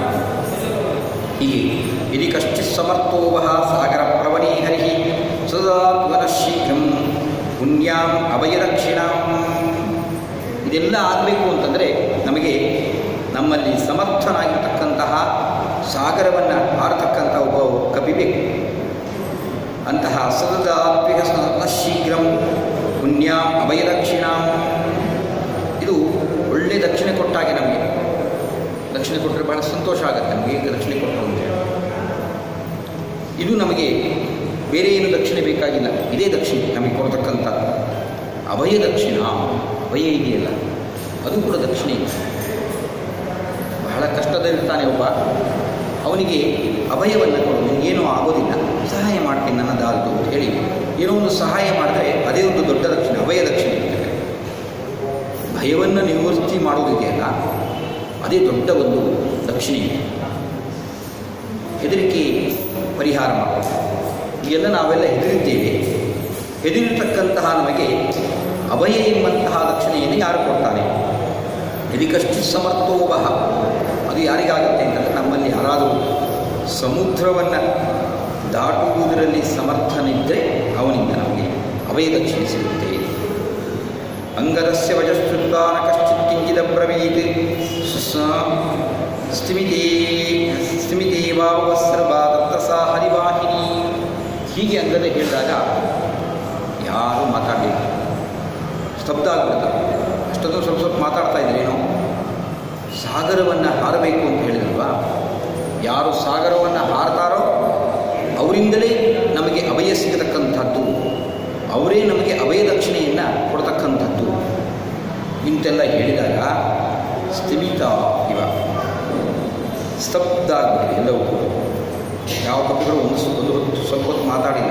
ಹೀಗೆ ಯದಿ ಕಶ್ಚಿತ್ ಸಮರ್ಥೋವಹ ಸಾಗರ ಪ್ರವಣೀ ಹರಿ ಸದಾ ತ್ವರ ಶೀಘ್ರಂ ಪುಣ್ಯಾಂ ಅಭಯರಕ್ಷಿಣಾಂ ಇದೆಲ್ಲ ಆಗಬೇಕು ಅಂತಂದರೆ ನಮಗೆ ನಮ್ಮಲ್ಲಿ ಸಮರ್ಥನಾಗಿರ್ತಕ್ಕಂತಹ ಸಾಗರವನ್ನು ಆರತಕ್ಕಂಥ ಒಬ್ಬ ಕಪಿ ಬೇಕು ಅಂತಹ ಸದದಾತ್ವಿಕ ಶೀಘ್ರಂ ಪುಣ್ಯಾಂ ಅಭಯರಕ್ಷಿಣಾಂ ಇದು ಒಳ್ಳೆ ದಕ್ಷಿಣೆ ಕೊಟ್ಟಾಗೆ ನಮಗೆ ದಕ್ಷಿಣೆ ಕೊಟ್ಟರೆ ಬಹಳ ಸಂತೋಷ ಆಗುತ್ತೆ ನಮಗೆ ಈಗ ದಕ್ಷಿಣೆ ಕೊಟ್ಟರು ಅಂತೇಳಿ ಇದು ನಮಗೆ ಬೇರೆ ಏನು ದಕ್ಷಿಣೆ ಬೇಕಾಗಿಲ್ಲ ಇದೇ ದಕ್ಷಿಣೆ ನಮಗೆ ಕೊಡ್ತಕ್ಕಂಥ ಅಭಯ ದಕ್ಷಿಣ ಅಭಯ ಇದೆಯಲ್ಲ ಅದು ಕೂಡ ದಕ್ಷಿಣೆ ಬಹಳ ಕಷ್ಟದಲ್ಲಿರ್ತಾನೆ ಒಬ್ಬ ಅವನಿಗೆ ಅಭಯವನ್ನು ಕೊಡು ನಿನಗೇನೂ ಆಗೋದಿಲ್ಲ ಸಹಾಯ ಮಾಡ್ತೀನಿ ನನ್ನ ದಾಲ್ದು ಅಂತ ಹೇಳಿ ಏನೋ ಒಂದು ಸಹಾಯ ಮಾಡಿದ್ರೆ ಅದೇ ಒಂದು ದೊಡ್ಡ ದಕ್ಷಿಣೆ ಅಭಯ ದಕ್ಷಿಣೆ ಇರ್ತದೆ ಭಯವನ್ನು ನಿವೃತ್ತಿ ಮಾಡೋದಿದೆಯಲ್ಲ ಅದೇ ದೊಡ್ಡ ಒಂದು ದಕ್ಷಿಣೆ ಹೆದರಿಕೆ ಪರಿಹಾರ ಮಾಡೋದು ಈಗೆಲ್ಲ ನಾವೆಲ್ಲ ಹೆದರಿದ್ದೇವೆ ಹೆದರಿರ್ತಕ್ಕಂತಹ ನಮಗೆ ಅಭಯ ಎಂಬಂತಹ ದಕ್ಷಿಣೆಯನ್ನು ಯಾರು ಕೊಡ್ತಾನೆ ಎದಿಕಷ್ಟು ಸಮರ್ಥೋಭಹ ಅದು ಯಾರಿಗಾಗುತ್ತೆ ಅಂತಂದರೆ ನಮ್ಮಲ್ಲಿ ಯಾರಾದರೂ ಸಮುದ್ರವನ್ನು ದಾಟುವುದರಲ್ಲಿ ಸಮರ್ಥನಿದ್ದರೆ ಅವನಿಂದ ನಮಗೆ ಅಭಯ ದಕ್ಷಿಣೆ ಸಿಗುತ್ತೆ ಅಂಗದಸ್ಯ ವಜಶ್ರುತ್ವಾನ ಕಶ್ಚಿತ್ ಕಿಂಚಿದ ಬ್ರವೀತ್ ಸ್ಥಿಮಿತೇ ಸ್ಥಿಮಿತೇವಾವಸ್ರವಾ ದತ್ತ ಸಾ ಹರಿವಾಹಿನಿ ಹೀಗೆ ಅಂಗದ ಹೇಳಿದಾಗ ಯಾರೂ ಮಾತಾಡಲಿಲ್ಲ ಸ್ತಬ್ಧ ಆಗ್ಬಿಡ್ತಾರೆ ಅಷ್ಟೊಂದು ಸ್ವಲ್ಪ ಸ್ವಲ್ಪ ಮಾತಾಡ್ತಾ ಇದ್ರೇನೋ ಸಾಗರವನ್ನು ಹಾರಬೇಕು ಅಂತ ಹೇಳಿದ್ರಲ್ವಾ ಯಾರು ಸಾಗರವನ್ನು ಹಾರ್ತಾರೋ ಅವರಿಂದಲೇ ನಮಗೆ ಅಭಯ ಸಿಗತಕ್ಕಂಥದ್ದು ಅವರೇ ನಮಗೆ ಅಭಯ ದಕ್ಷಿಣೆಯನ್ನು ಕೊಡ್ತಕ್ಕಂಥದ್ದು ಇಂತೆಲ್ಲ ಹೇಳಿದಾಗ ಸ್ಥಿಮಿತ ಇವ ಸ್ತಬ್ಧ ಆಗಿಬಿಟ್ಟಿದೆ ಎಲ್ಲವೂ ಕೂಡ ಯಾವ ಪಕ್ಷಗಳು ಒಂದು ಸ- ಒಂದು ಹೊತ್ತು ಸ್ವಲ್ಪ ಹೊತ್ತು ಮಾತಾಡಿಲ್ಲ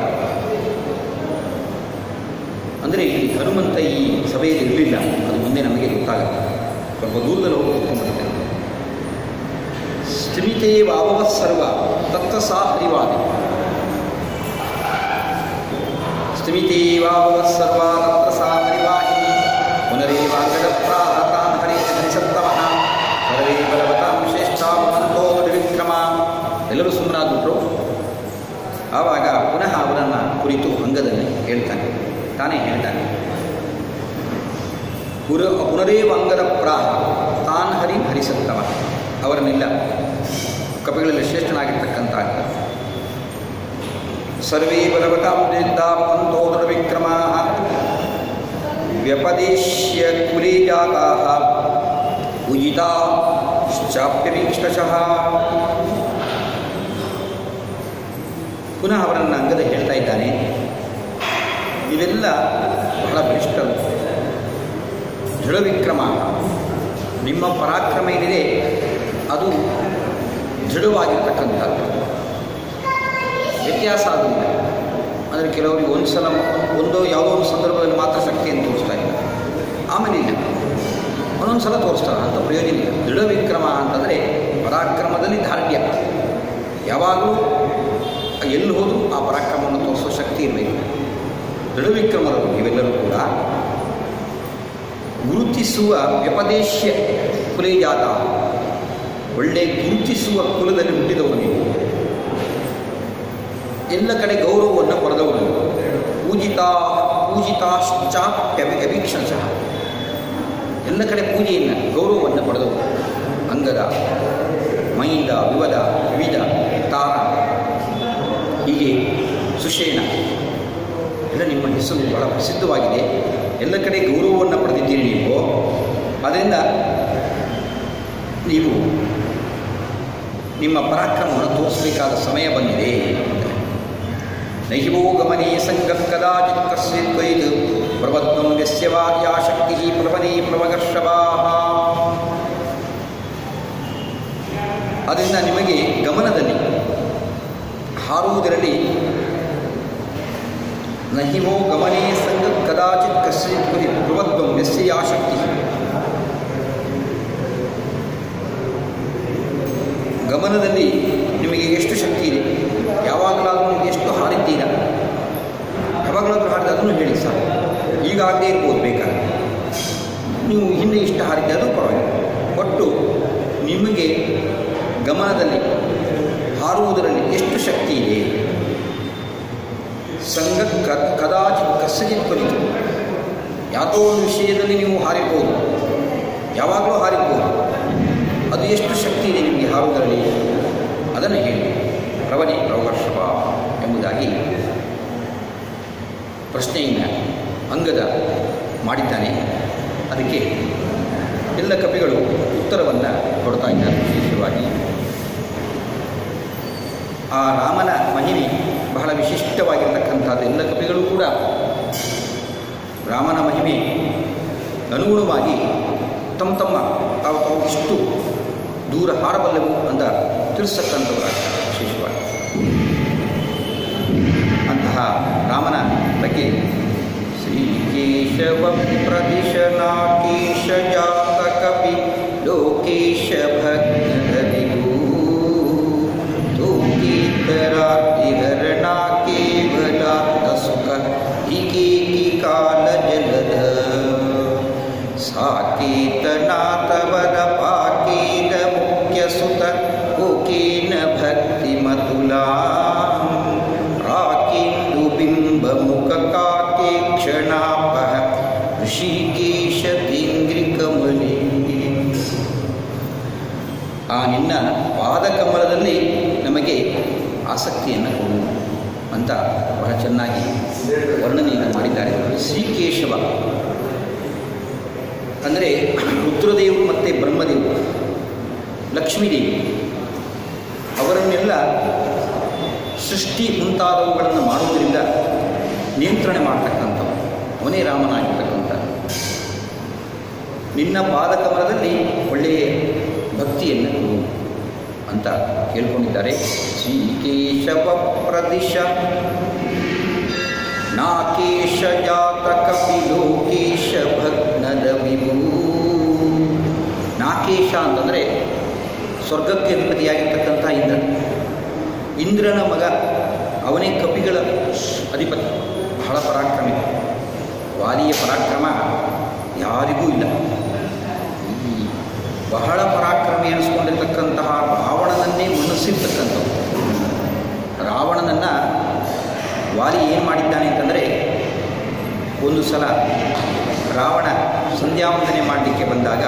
ಅಂದರೆ ಇಲ್ಲಿ ಹನುಮಂತ ಈ ಸಭೆಯಲ್ಲಿ ಇರಲಿಲ್ಲ ಅದು ಮುಂದೆ ನಮಗೆ ಗೊತ್ತಾಗುತ್ತೆ ಸ್ವಲ್ಪ ದೂರದಲ್ಲಿ ಹೋಗಿ ಕೂತ್ಕೊಂಡ್ಬಿಟ್ಟಿದೆ ಸ್ಥಿಮಿತೇ ವಾವವ ಸರ್ವ ತತ್ರ ಸಾ ಹರಿವಾದಿ ಸ್ಥಿಮಿತೇ ವಾವವ ಸರ್ವ ತತ್ರ ಸಾ ಹರಿವಾಹಿನಿ ಪುನರೇವಾಂಗದ ಪ್ರಾಹತಾನ್ ಹರಿ ಹರಿಸತ್ತಮಃ ಸರ್ವೇ ಬಲವತಾಂ ಶ್ರೇಷ್ಠಾಂ ಸಂತೋ ವಿಕ್ರಮ ಎಲ್ಲರೂ ಸುಮ್ಮನಾಗ್ಬಿಟ್ರು ಆವಾಗ ಪುನಃ ಅವರನ್ನು ಕುರಿತು ಅಂಗದಲ್ಲಿ ಹೇಳ್ತಾನೆ ತಾನೇ ಹೇಳ್ತಾನೆ ಪುರ ಪುನರೇವ ಅಂಗದ ಪ್ರಾಹ ತಾನ್ ಹರಿ ಹರಿಸತ್ತವ ಅವರನ್ನೆಲ್ಲ ಕಪಿಗಳಲ್ಲಿ ಶ್ರೇಷ್ಠನಾಗಿರ್ತಕ್ಕಂಥ ಅಂಗ ಸರ್ವೇ ಬಲವತಾಂ ಪಂತೋದರ ವಿಕ್ರಮಾ ವ್ಯಪದೇಶ್ಯ ಕುಲೇ ಜಾತಾ ಉಜಿತಾ ಶ್ಚಾಪ್ಯರೀಕ್ಷಶಃ ಪುನಃ ಅವರನ್ನು ಅಂಗದ ಹೇಳ್ತಾ ಇದ್ದಾನೆ ಇವೆಲ್ಲ ಬಹಳ ಬಲಿಷ್ಠರು ದೃಢ ವಿಕ್ರಮ ನಿಮ್ಮ ಪರಾಕ್ರಮ ಏನಿದೆ ಅದು ದೃಢವಾಗಿರ್ತಕ್ಕಂಥದ್ದು ವ್ಯತ್ಯಾಸ ಆಗುವುದಿಲ್ಲ ಅಂದರೆ ಕೆಲವರಿಗೆ ಒಂದು ಸಲ ಒಂದೋ ಯಾವುದೋ ಒಂದು ಸಂದರ್ಭದಲ್ಲಿ ಮಾತ್ರ ಶಕ್ತಿಯನ್ನು ತೋರಿಸ್ತಾ ಇಲ್ಲ ಆಮೇಲೆ ಇಲ್ಲ ಒಂದೊಂದು ಸಲ ತೋರಿಸ್ತಾರೆ ಅಂತ ಪ್ರಯೋಜನ ಇಲ್ಲ ದೃಢ ವಿಕ್ರಮ ಅಂತಂದರೆ ಪರಾಕ್ರಮದಲ್ಲಿ ದಾರ್ಢ್ಯ ಯಾವಾಗಲೂ ಎಲ್ಲಿ ಹೋದರೂ ಆ ಪರಾಕ್ರಮವನ್ನು ತೋರಿಸೋ ಶಕ್ತಿ ಇರಬೇಕು ದೃಢ ವಿಕ್ರಮರು ಇವೆಲ್ಲರೂ ಕೂಡ ಗುರುತಿಸುವ ವ್ಯಪದೇಶ್ಯ ಕುಲೇ ಜಾತ ಒಳ್ಳೆ ಗುರುತಿಸುವ ಕುಲದಲ್ಲಿ ಹುಟ್ಟಿದವರು ನೀವು ಎಲ್ಲ ಕಡೆ ಗೌರವವನ್ನು ಪಡೆದವರು ಪೂಜಿತ ಪೂಜಿತಾಶ್ಚಾಪ್ಯಭಿಕ್ಷಣಶಃ ಎಲ್ಲ ಕಡೆ ಪೂಜೆಯನ್ನು ಗೌರವವನ್ನು ಪಡೆದವರು ಅಂಗದ ಮೈಂದ ವಿವದ ವಿವಿಧ ತಾರ ಹೀಗೆ ಸುಷೇಣ ಎಲ್ಲ ನಿಮ್ಮ ಹೆಸರು ಬಹಳ ಪ್ರಸಿದ್ಧವಾಗಿದೆ ಎಲ್ಲ ಕಡೆ ಗೌರವವನ್ನು ಪಡೆದಿದ್ದೀರಿ ನೀವು ಅದರಿಂದ ನೀವು ನಿಮ್ಮ ಪರಾಕ್ರಮವನ್ನು ತೋರಿಸಬೇಕಾದ ಸಮಯ ಬಂದಿದೆ ನೈವೋ ಗಮನೆ ಸಂಗತ್ ಕದಾಚಿತ್ ಕಸ್ಯತ್ ತ್ವಯಿತ್ ಪ್ರವತ್ವಂ ವ್ಯಸ್ಯವಾದ್ಯಾ ಶಕ್ತಿ ಪ್ರವನೇ ಪ್ರವಗರ್ಷವಾ ಅದರಿಂದ ನಿಮಗೆ ಗಮನದಲ್ಲಿ ಹಾರುವುದರಲ್ಲಿ ನಹಿವೋ ಗಮನೇ ಸಂಗತ್ ಕದಾಚಿತ್ ಕಸ್ಯತ್ ತ್ವಯಿತ್ ಪ್ರವತ್ವಂ ವ್ಯಸ್ಯ ಯಾ ಶಕ್ತಿ ಗಮನದಲ್ಲಿ ನಿಮಗೆ ಎಷ್ಟು ಶಕ್ತಿ ಇದೆ ಯಾವಾಗಲಾದರೂ ನೀವು ಎಷ್ಟು ಹಾರಿದ್ದೀರಾ ಯಾವಾಗಲಾದರೂ ಹಾರಿದ ಅದನ್ನು ಹೇಳಿ ಸರ್ ಈಗಾಗಲೇ ಇರ್ಬೋದು ಬೇಕಾದ್ರೆ ನೀವು ಹಿಂದೆ ಇಷ್ಟ ಹಾರಿದ್ದೆ ಅದು ಪರವಾಗಿಲ್ಲ ಒಟ್ಟು ನಿಮಗೆ ಗಮನದಲ್ಲಿ ಹಾರುವುದರಲ್ಲಿ ಎಷ್ಟು ಶಕ್ತಿ ಇದೆ ಸಂಘ ಕ ಕದಾಚಿತ್ ಕಸಜಿತ್ ಕಲಿತು ಯಾವುದೋ ಒಂದು ವಿಷಯದಲ್ಲಿ ನೀವು ಹಾರಿರ್ಬೋದು ಯಾವಾಗಲೂ ಹಾರಿರ್ಬೋದು ಅದು ಎಷ್ಟು ಶಕ್ತಿ ಇದೆ ನಿಮಗೆ ಹಾರುವುದರಲ್ಲಿ ಅದನ್ನು ಹೇಳಿ ಪ್ರವನಿ ಪ್ರವರ್ಷವ ಎಂಬುದಾಗಿ ಪ್ರಶ್ನೆಯನ್ನು ಅಂಗದ ಮಾಡಿದ್ದಾನೆ ಅದಕ್ಕೆ ಎಲ್ಲ ಕವಿಗಳು ಉತ್ತರವನ್ನು ಕೊಡ್ತಾ ಇದ್ದಾರೆ ವಿಶೇಷವಾಗಿ ಆ ರಾಮನ ಮಹಿಮೆ ಬಹಳ ವಿಶಿಷ್ಟವಾಗಿರ್ತಕ್ಕಂಥದ್ದು ಎಲ್ಲ ಕವಿಗಳು ಕೂಡ ರಾಮನ ಮಹಿಮೆ ಅನುಗುಣವಾಗಿ ತಮ್ಮ ತಮ್ಮ ತಾವು ತಾವು ಇಷ್ಟು ದೂರ ಹಾಡಬಲ್ಲವು ಅಂತ ತಿಳಿಸ್ತಕ್ಕಂಥವರಾಗ್ತಾರೆ ವಿಶೇಷವಾಗಿ ಅಂತಹ ರಾಮನ ಬಗ್ಗೆ ಶ್ರೀಕೇಶವ ಪ್ರದಿಶನಾಕೇಶ ಜಾತ ಕಪಿ ಲೋಕೇಶ ಭಕ್ತರಿಗೂ ತೋಕೀತರಾತಿಹರಣ ಕೇವಲಾತ್ಮ ಸುಖ ಹಿಕೇಕಿ ಕಾಲ ಜಲದ ಸಾಕೇತನಾಥವದ ಪಾಕೇನ ಮುಖ್ಯ ಸುತ ಕೋಕೇನ ಭಕ್ತಿ ಮತುಲಾ ರಾಕೇಂದು ಬಿಂಬ ಮುಖ ಕಾಕೆ ಕ್ಷಣಾಪಹ ಋಷಿಕೇಶ ಕೇಂದ್ರಿ ಕಮಲಿ ಆ ನಿನ್ನ ಪಾದಕಮಲದಲ್ಲಿ ನಮಗೆ ಆಸಕ್ತಿಯನ್ನು ಕೊಡು ಅಂತ ಬಹಳ ಚೆನ್ನಾಗಿ ವರ್ಣನೆಯನ್ನು ಮಾಡಿದ್ದಾರೆ ಶ್ರೀಕೇಶವ ಅಂದರೆ ರುದ್ರದೇವರು ಮತ್ತು ಬ್ರಹ್ಮದೇವರು ಲಕ್ಷ್ಮೀದೇವಿ ಅವರನ್ನೆಲ್ಲ ಸೃಷ್ಟಿ ಮುಂತಾದವುಗಳನ್ನು ಮಾಡುವುದರಿಂದ ನಿಯಂತ್ರಣೆ ಮಾಡ್ತಕ್ಕಂಥವು ಅವನೇ ರಾಮನಾಗಿರ್ತಕ್ಕಂಥ ನಿನ್ನ ಪಾದಕಮಲದಲ್ಲಿ ಒಳ್ಳೆಯ ಭಕ್ತಿಯನ್ನು ಕೊಡು ಅಂತ ಕೇಳ್ಕೊಂಡಿದ್ದಾರೆ ಶ್ರೀಕೇಶವ ಪ್ರದಿಶ ನಾಕೇಶ ಜಾತ ಕಪಿ ಲೋಕೇಶ ಭಗ್ನದ ವಿಭೂ ನಾಕೇಶ ಅಂತಂದರೆ ಸ್ವರ್ಗಕ್ಕೆ ಅಧಿಪತಿಯಾಗಿರ್ತಕ್ಕಂಥ ಇಂದ್ರ ಇಂದ್ರನ ಮಗ ಅವನೇ ಕಪಿಗಳ ಅಧಿಪತಿ ಬಹಳ ಪರಾಕ್ರಮಿ ವಾಲಿಯ ಪರಾಕ್ರಮ ಯಾರಿಗೂ ಇಲ್ಲ ಈ ಬಹಳ ಪರಾಕ್ರಮಿ ಅನಿಸ್ಕೊಂಡಿರ್ತಕ್ಕಂತಹ ರಾವಣನನ್ನೇ ಮನಸ್ಸಿರ್ತಕ್ಕಂಥದ್ದು ರಾವಣನನ್ನು ವಾಲಿ ಏನು ಮಾಡಿದ್ದಾನೆ ಅಂತಂದರೆ ಒಂದು ಸಲ ರಾವಣ ಸಂಧ್ಯಾವಂದನೆ ಮಾಡಲಿಕ್ಕೆ ಬಂದಾಗ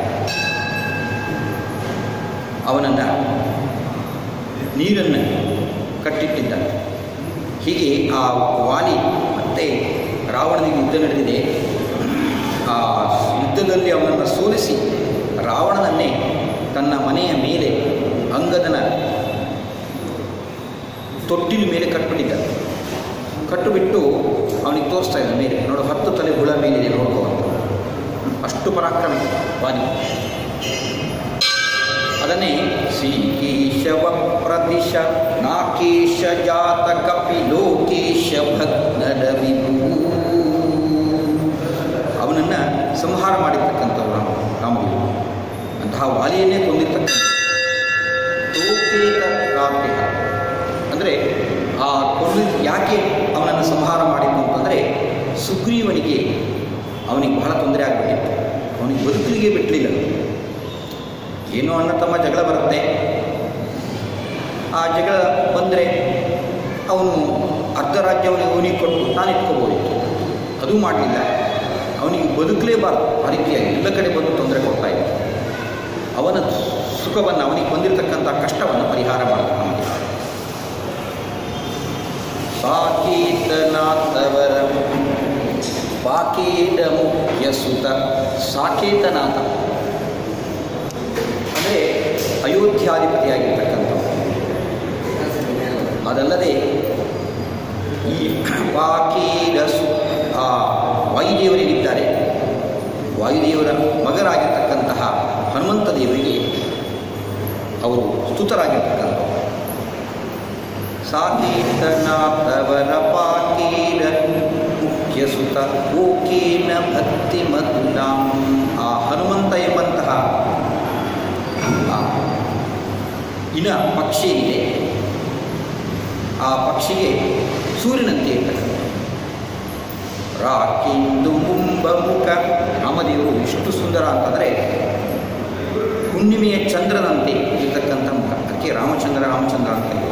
ಅವನನ್ನು ನೀರನ್ನು ಕಟ್ಟಿಟ್ಟಿದ್ದಾನೆ ಹೀಗೆ ಆ ವಾಲಿ ಮತ್ತೆ ರಾವಣನಿಗೆ ಯುದ್ಧ ನಡೆದಿದೆ ಆ ಯುದ್ಧದಲ್ಲಿ ಅವನನ್ನು ಸೋಲಿಸಿ ರಾವಣನನ್ನೇ ತನ್ನ ಮನೆಯ ಮೇಲೆ ಅಂಗದನ ತೊಟ್ಟಿನ ಮೇಲೆ ಕಟ್ಬಿಟ್ಟಿದ್ದಾನೆ ಕಟ್ಟುಬಿಟ್ಟು ಅವನಿಗೆ ತೋರಿಸ್ತಾ ಇದ್ದಾನೆ ಮೇಲೆ ನೋಡು ಹತ್ತು ತಲೆ ಹುಳ ಮೇಲಿದೆ ನೋಡ್ಕೋ ಅಂತ ಅಷ್ಟು ಪರಾಕ್ರಮಿ ವಾಲಿ ಅದನ್ನೇ ಶ್ರೀಕೇಶವ ಪ್ರದಿಶ ನಾಕೇಶ ಜಾತ ಕಪಿ ಲೋಕೇಶ ಭಗ್ನದ ವಿಭೂ ಅವನನ್ನು ಸಂಹಾರ ಮಾಡಿರ್ತಕ್ಕಂಥವ್ರು ರಾಮ ರಾಮದೇವರು ಅಂತಹ ವಾಲಿಯನ್ನೇ ಕೊಂದಿರ್ತಕ್ಕಂಥ ತೋಪೇತ ರಾಪ್ಯ ಅಂದರೆ ಆ ಕೊಂದು ಯಾಕೆ ಅವನನ್ನು ಸಂಹಾರ ಮಾಡಿದ್ದು ಅಂತಂದರೆ ಸುಗ್ರೀವನಿಗೆ ಅವನಿಗೆ ಬಹಳ ತೊಂದರೆ ಆಗಿಬಿಟ್ಟಿತ್ತು ಅವನಿಗೆ ಬದುಕಲಿಗೆ ಬಿಟ್ಟಲಿಲ್ಲ ಏನೋ ಅಣ್ಣ ತಮ್ಮ ಜಗಳ ಬರುತ್ತೆ ಆ ಜಗಳ ಬಂದರೆ ಅವನು ಅರ್ಧ ರಾಜ್ಯವನ್ನು ಅವನಿಗೆ ಕೊಟ್ಟು ತಾನು ಇಟ್ಕೋಬೋದಿತ್ತು ಅದು ಮಾಡಲಿಲ್ಲ ಅವನಿಗೆ ಬದುಕಲೇಬಾರ್ದು ಆ ರೀತಿಯಾಗಿ ಎಲ್ಲ ಕಡೆ ಬಂದು ತೊಂದರೆ ಕೊಡ್ತಾ ಇದ್ದ ಅವನ ಸುಖವನ್ನು ಅವನಿಗೆ ಬಂದಿರತಕ್ಕಂಥ ಕಷ್ಟವನ್ನು ಪರಿಹಾರ ಮಾಡ್ತಾನೆ ಸಾಕೇತನಾಥವರ ಪಾಕೇಟ ಮುಖ್ಯ ಸುತ ಸಾಕೇತನಾಥ ಅಂದರೆ ಅಯೋಧ್ಯಾಧಿಪತಿಯಾಗಿರ್ತಕ್ಕಂಥ ಅದಲ್ಲದೆ ಈ ಪಾಕೀರ ಸು ಆ ವಾಯುದೇವರಿಗಿದ್ದಾರೆ ವಾಯುದೇವರ ಮಗರಾಗಿರ್ತಕ್ಕಂತಹ ಹನುಮಂತ ದೇವರಿಗೆ ಅವರು ಸ್ತುತರಾಗಿರ್ತಕ್ಕಂಥ ಸಾಕೀರ್ತನಾಥವರ ಪಾಕೀರ ಮುಖ್ಯ ಸುತ ಓಕೇನ ಭಕ್ತಿ ಮಧುರಾಂ ಆ ಹನುಮಂತ ಎಂಬಂತಹ ಆ ಇನ ಪಕ್ಷಿ ಇದೆ ಆ ಪಕ್ಷಿಗೆ ಸೂರ್ಯನಂತೆ ಇರ್ತಕ್ಕಂಥ ರಾಕಿಂದು ಮುಂಬಮುಖ ರಾಮದೇವರು ಎಷ್ಟು ಸುಂದರ ಅಂತಂದರೆ ಹುಣ್ಣಿಮೆಯ ಚಂದ್ರನಂತೆ ಇರ್ತಕ್ಕಂಥ ಮುಖ ಅದಕ್ಕೆ ರಾಮಚಂದ್ರ ರಾಮಚಂದ್ರ ಅಂತ ಇದೆ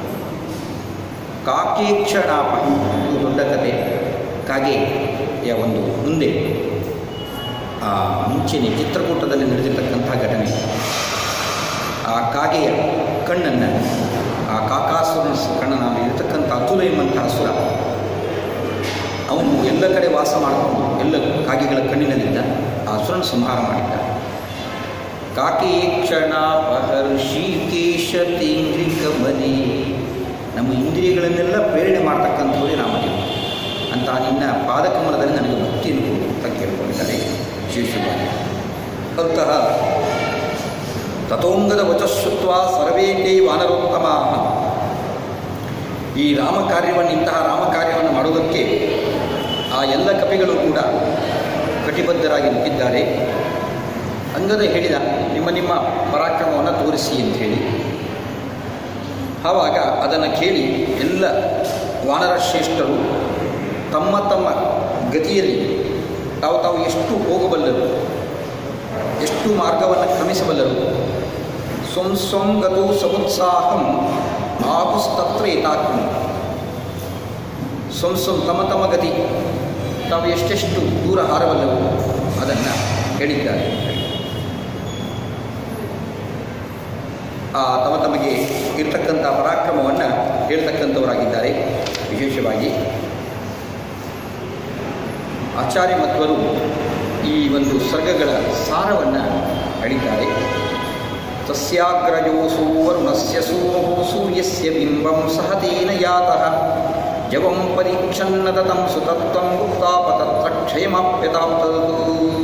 ಕಾಕೇಕ್ಷಣಾಪ ಇದು ದೊಡ್ಡ ಕತೆ ಕಾಗೆಯ ಒಂದು ಮುಂದೆ ಆ ಮುಂಚೆನೆ ಚಿತ್ರಕೂಟದಲ್ಲಿ ನಡೆದಿರ್ತಕ್ಕಂಥ ಘಟನೆ ಆ ಕಾಗೆಯ ಕಣ್ಣನ್ನು ಆ ಕಾಕಾಸುರನ ಕಣ್ಣನಲ್ಲಿ ಇರತಕ್ಕಂಥ ಅತುಲ ಎಂಬಂತಹ ಅಸುರ ಅವನು ಎಲ್ಲ ಕಡೆ ವಾಸ ಮಾಡಿಕೊಂಡು ಎಲ್ಲ ಕಾಗೆಗಳ ಕಣ್ಣಿನಲ್ಲಿದ್ದ ಆ ಅಸುರನ ಸಂಹಾರ ಮಾಡಿದ್ದ ಕಾಕೇಕ್ಷಣ ಋಷಿಕೇಶ ತೇಂದ್ರಿಕ ಬಲಿ ನಮ್ಮ ಇಂದ್ರಿಯಗಳನ್ನೆಲ್ಲ ಪ್ರೇರಣೆ ಮಾಡ್ತಕ್ಕಂಥವರೇ ರಾಮದೇವ ಅಂತ ನಿನ್ನ ಪಾದಕಮಲದಲ್ಲಿ ನನಗೆ ಭಕ್ತಿಯನ್ನು ಕೊಡು ಅಂತ ಕೇಳ್ಕೊಂಡಿದ್ದಾರೆ ವಿಶೇಷವಾಗಿ ಅಂತಹ ತಥೋಂಗದ ವಚಶ್ರುತ್ವ ಸರ್ವೇ ತೇ ವಾನರೋತ್ತಮ ಈ ರಾಮ ಕಾರ್ಯವನ್ನು ಇಂತಹ ರಾಮ ಕಾರ್ಯವನ್ನು ಮಾಡುವುದಕ್ಕೆ ಆ ಎಲ್ಲ ಕಪಿಗಳು ಕೂಡ ಕಟಿಬದ್ಧರಾಗಿ ನಿಂತಿದ್ದಾರೆ ಅಂಗದ ಹೇಳಿದ ನಿಮ್ಮ ನಿಮ್ಮ ಪರಾಕ್ರಮವನ್ನು ತೋರಿಸಿ ಅಂತ ಹೇಳಿ ಆವಾಗ ಅದನ್ನು ಕೇಳಿ ಎಲ್ಲ ವಾನರ ಶ್ರೇಷ್ಠರು ತಮ್ಮ ತಮ್ಮ ಗತಿಯಲ್ಲಿ ತಾವು ತಾವು ಎಷ್ಟು ಹೋಗಬಲ್ಲರು ಎಷ್ಟು ಮಾರ್ಗವನ್ನು ಕ್ರಮಿಸಬಲ್ಲರು ಸ್ವಂ ಸ್ವಂ ಗತು ಸಮುತ್ಸಾಹಂ ಆಗುಸ್ತತ್ರ ಏತಾಕ್ರಮ ಸ್ವಂ ಸ್ವಂ ತಮ್ಮ ತಮ್ಮ ಗತಿ ತಾವು ಎಷ್ಟೆಷ್ಟು ದೂರ ಹಾರಬಲ್ಲವು ಅದನ್ನು ಹೇಳಿದ್ದಾರೆ ಆ ತಮ್ಮ ತಮಗೆ ಇರ್ತಕ್ಕಂಥ ಪರಾಕ್ರಮವನ್ನು ಹೇಳ್ತಕ್ಕಂಥವರಾಗಿದ್ದಾರೆ ವಿಶೇಷವಾಗಿ ಆಚಾರ್ಯ ಮಧ್ವರು ಈ ಒಂದು ಸರ್ಗಗಳ ಸಾರವನ್ನು ಹೇಳಿದ್ದಾರೆ ತಸ್ಯಾಗ್ರಜೋಸೋ ವರುಣಸ್ಯ ಸೂನೋ ಸೂರ್ಯಸ್ಯ ಬಿಂಬಂ ಸಹತೇನ ಯಾತಃ ಜವಂ ಪರೀಕ್ಷನ್ನದತಂ ಸುತತ್ವಂ ಉತ್ತಾಪತತ್ರ ಕ್ಷಯಮಾಪ್ಯತಾಪ್ತದು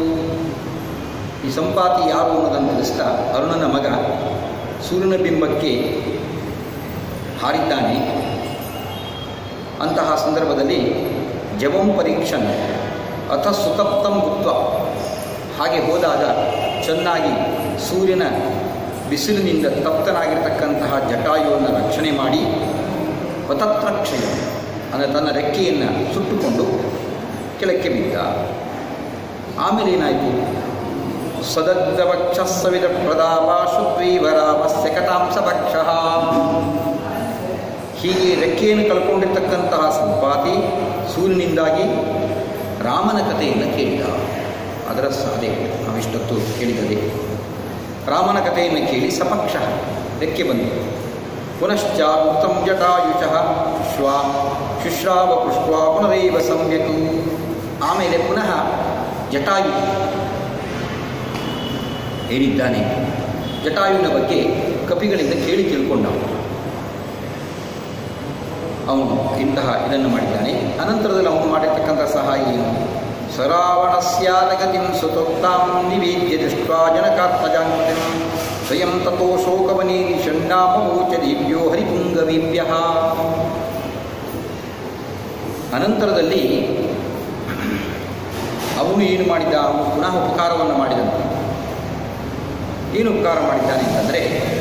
ಈ ಸಂಪಾತಿ ಯಾರು ಅನ್ನೋದನ್ನು ತಿಳಿಸ್ತಾ ಅರುಣನ ಮಗ ಸೂರ್ಯನ ಬಿಂಬಕ್ಕೆ ಹಾರಿದ್ದಾನೆ ಅಂತಹ ಸಂದರ್ಭದಲ್ಲಿ ಜವಂ ಪರೀಕ್ಷನ್ ಅಥ ಸುತಪ್ತಂ ಗುಪ್ತ ಹಾಗೆ ಹೋದಾಗ ಚೆನ್ನಾಗಿ ಸೂರ್ಯನ ಬಿಸಿಲಿನಿಂದ ತಪ್ತನಾಗಿರ್ತಕ್ಕಂತಹ ಜಟಾಯುವನ್ನು ರಕ್ಷಣೆ ಮಾಡಿ ಪತತ್ರಕ್ಷಯ ಅಂದರೆ ತನ್ನ ರೆಕ್ಕೆಯನ್ನು ಸುಟ್ಟುಕೊಂಡು ಕೆಳಕ್ಕೆ ಬಿದ್ದ ಆಮೇಲೆ ಏನಾಯಿತು ಸದಗ್ಧವಕ್ಷ ಸವಿದ ಪ್ರದಾಪ ಶುದ್ವೀವರಾಮಸ್ಯ ಕಟಾಂಶ ಭಕ್ಷ ಹೀಗೆ ರೆಕ್ಕೆಯನ್ನು ಕಳ್ಕೊಂಡಿರ್ತಕ್ಕಂತಹ ಸಂಪಾತಿ ಸೂರ್ಯನಿಂದಾಗಿ ರಾಮನ ಕಥೆಯನ್ನು ಕೇಳಿದ ಅದರ ಸಾಧೆ ನಾವಿಷ್ಟೊತ್ತು ಕೇಳಿದರೆ ರಾಮನ ಕಥೆಯನ್ನು ಕೇಳಿ ಸಪಕ್ಷ ರೆಕ್ಕೆ ಬಂತು ಪುನಶ್ಚಾತ್ತಂ ಜಟಾಯುಷಃ ಶುಶ್ವಾ ಶುಶ್ರಾವ ಪುಷ್ಪ ಪುನರೈವ ಸಮ್ಯಕ್ ಆಮೇಲೆ ಪುನಃ ಜಟಾಯು ಹೇಳಿದ್ದಾನೆ ಜಟಾಯುವಿನ ಬಗ್ಗೆ ಕಪಿಗಳಿಂದ ಕೇಳಿ ತಿಳ್ಕೊಂಡ ಅವನು ಇಂತಹ ಇದನ್ನು ಮಾಡಿದ್ದಾನೆ ಅನಂತರದಲ್ಲಿ ಅವನು ಮಾಡಿರ್ತಕ್ಕಂಥ ಸಹಾಯ ಏನು ಸರಾವಣಸ್ಯಾದಗತಿಂ ಸುತೋಕ್ತಾಂ ನಿವೇದ್ಯ ದೃಷ್ಟ್ವಾ ಜನಕಾತ್ಮಜಾಂಗತಿಂ ಸ್ವಯಂ ತಥೋ ಶೋಕವನೇ ಷಣ್ಣಾಮೋಚ ದಿವ್ಯೋ ಹರಿಪುಂಗವೀಭ್ಯ ಅನಂತರದಲ್ಲಿ ಅವನು ಏನು ಮಾಡಿದ ಅವನು ಪುನಃ ಉಪಕಾರವನ್ನು ಮಾಡಿದನು ಏನು ಉಪಕಾರ ಮಾಡಿದ್ದಾನೆ ಅಂತಂದರೆ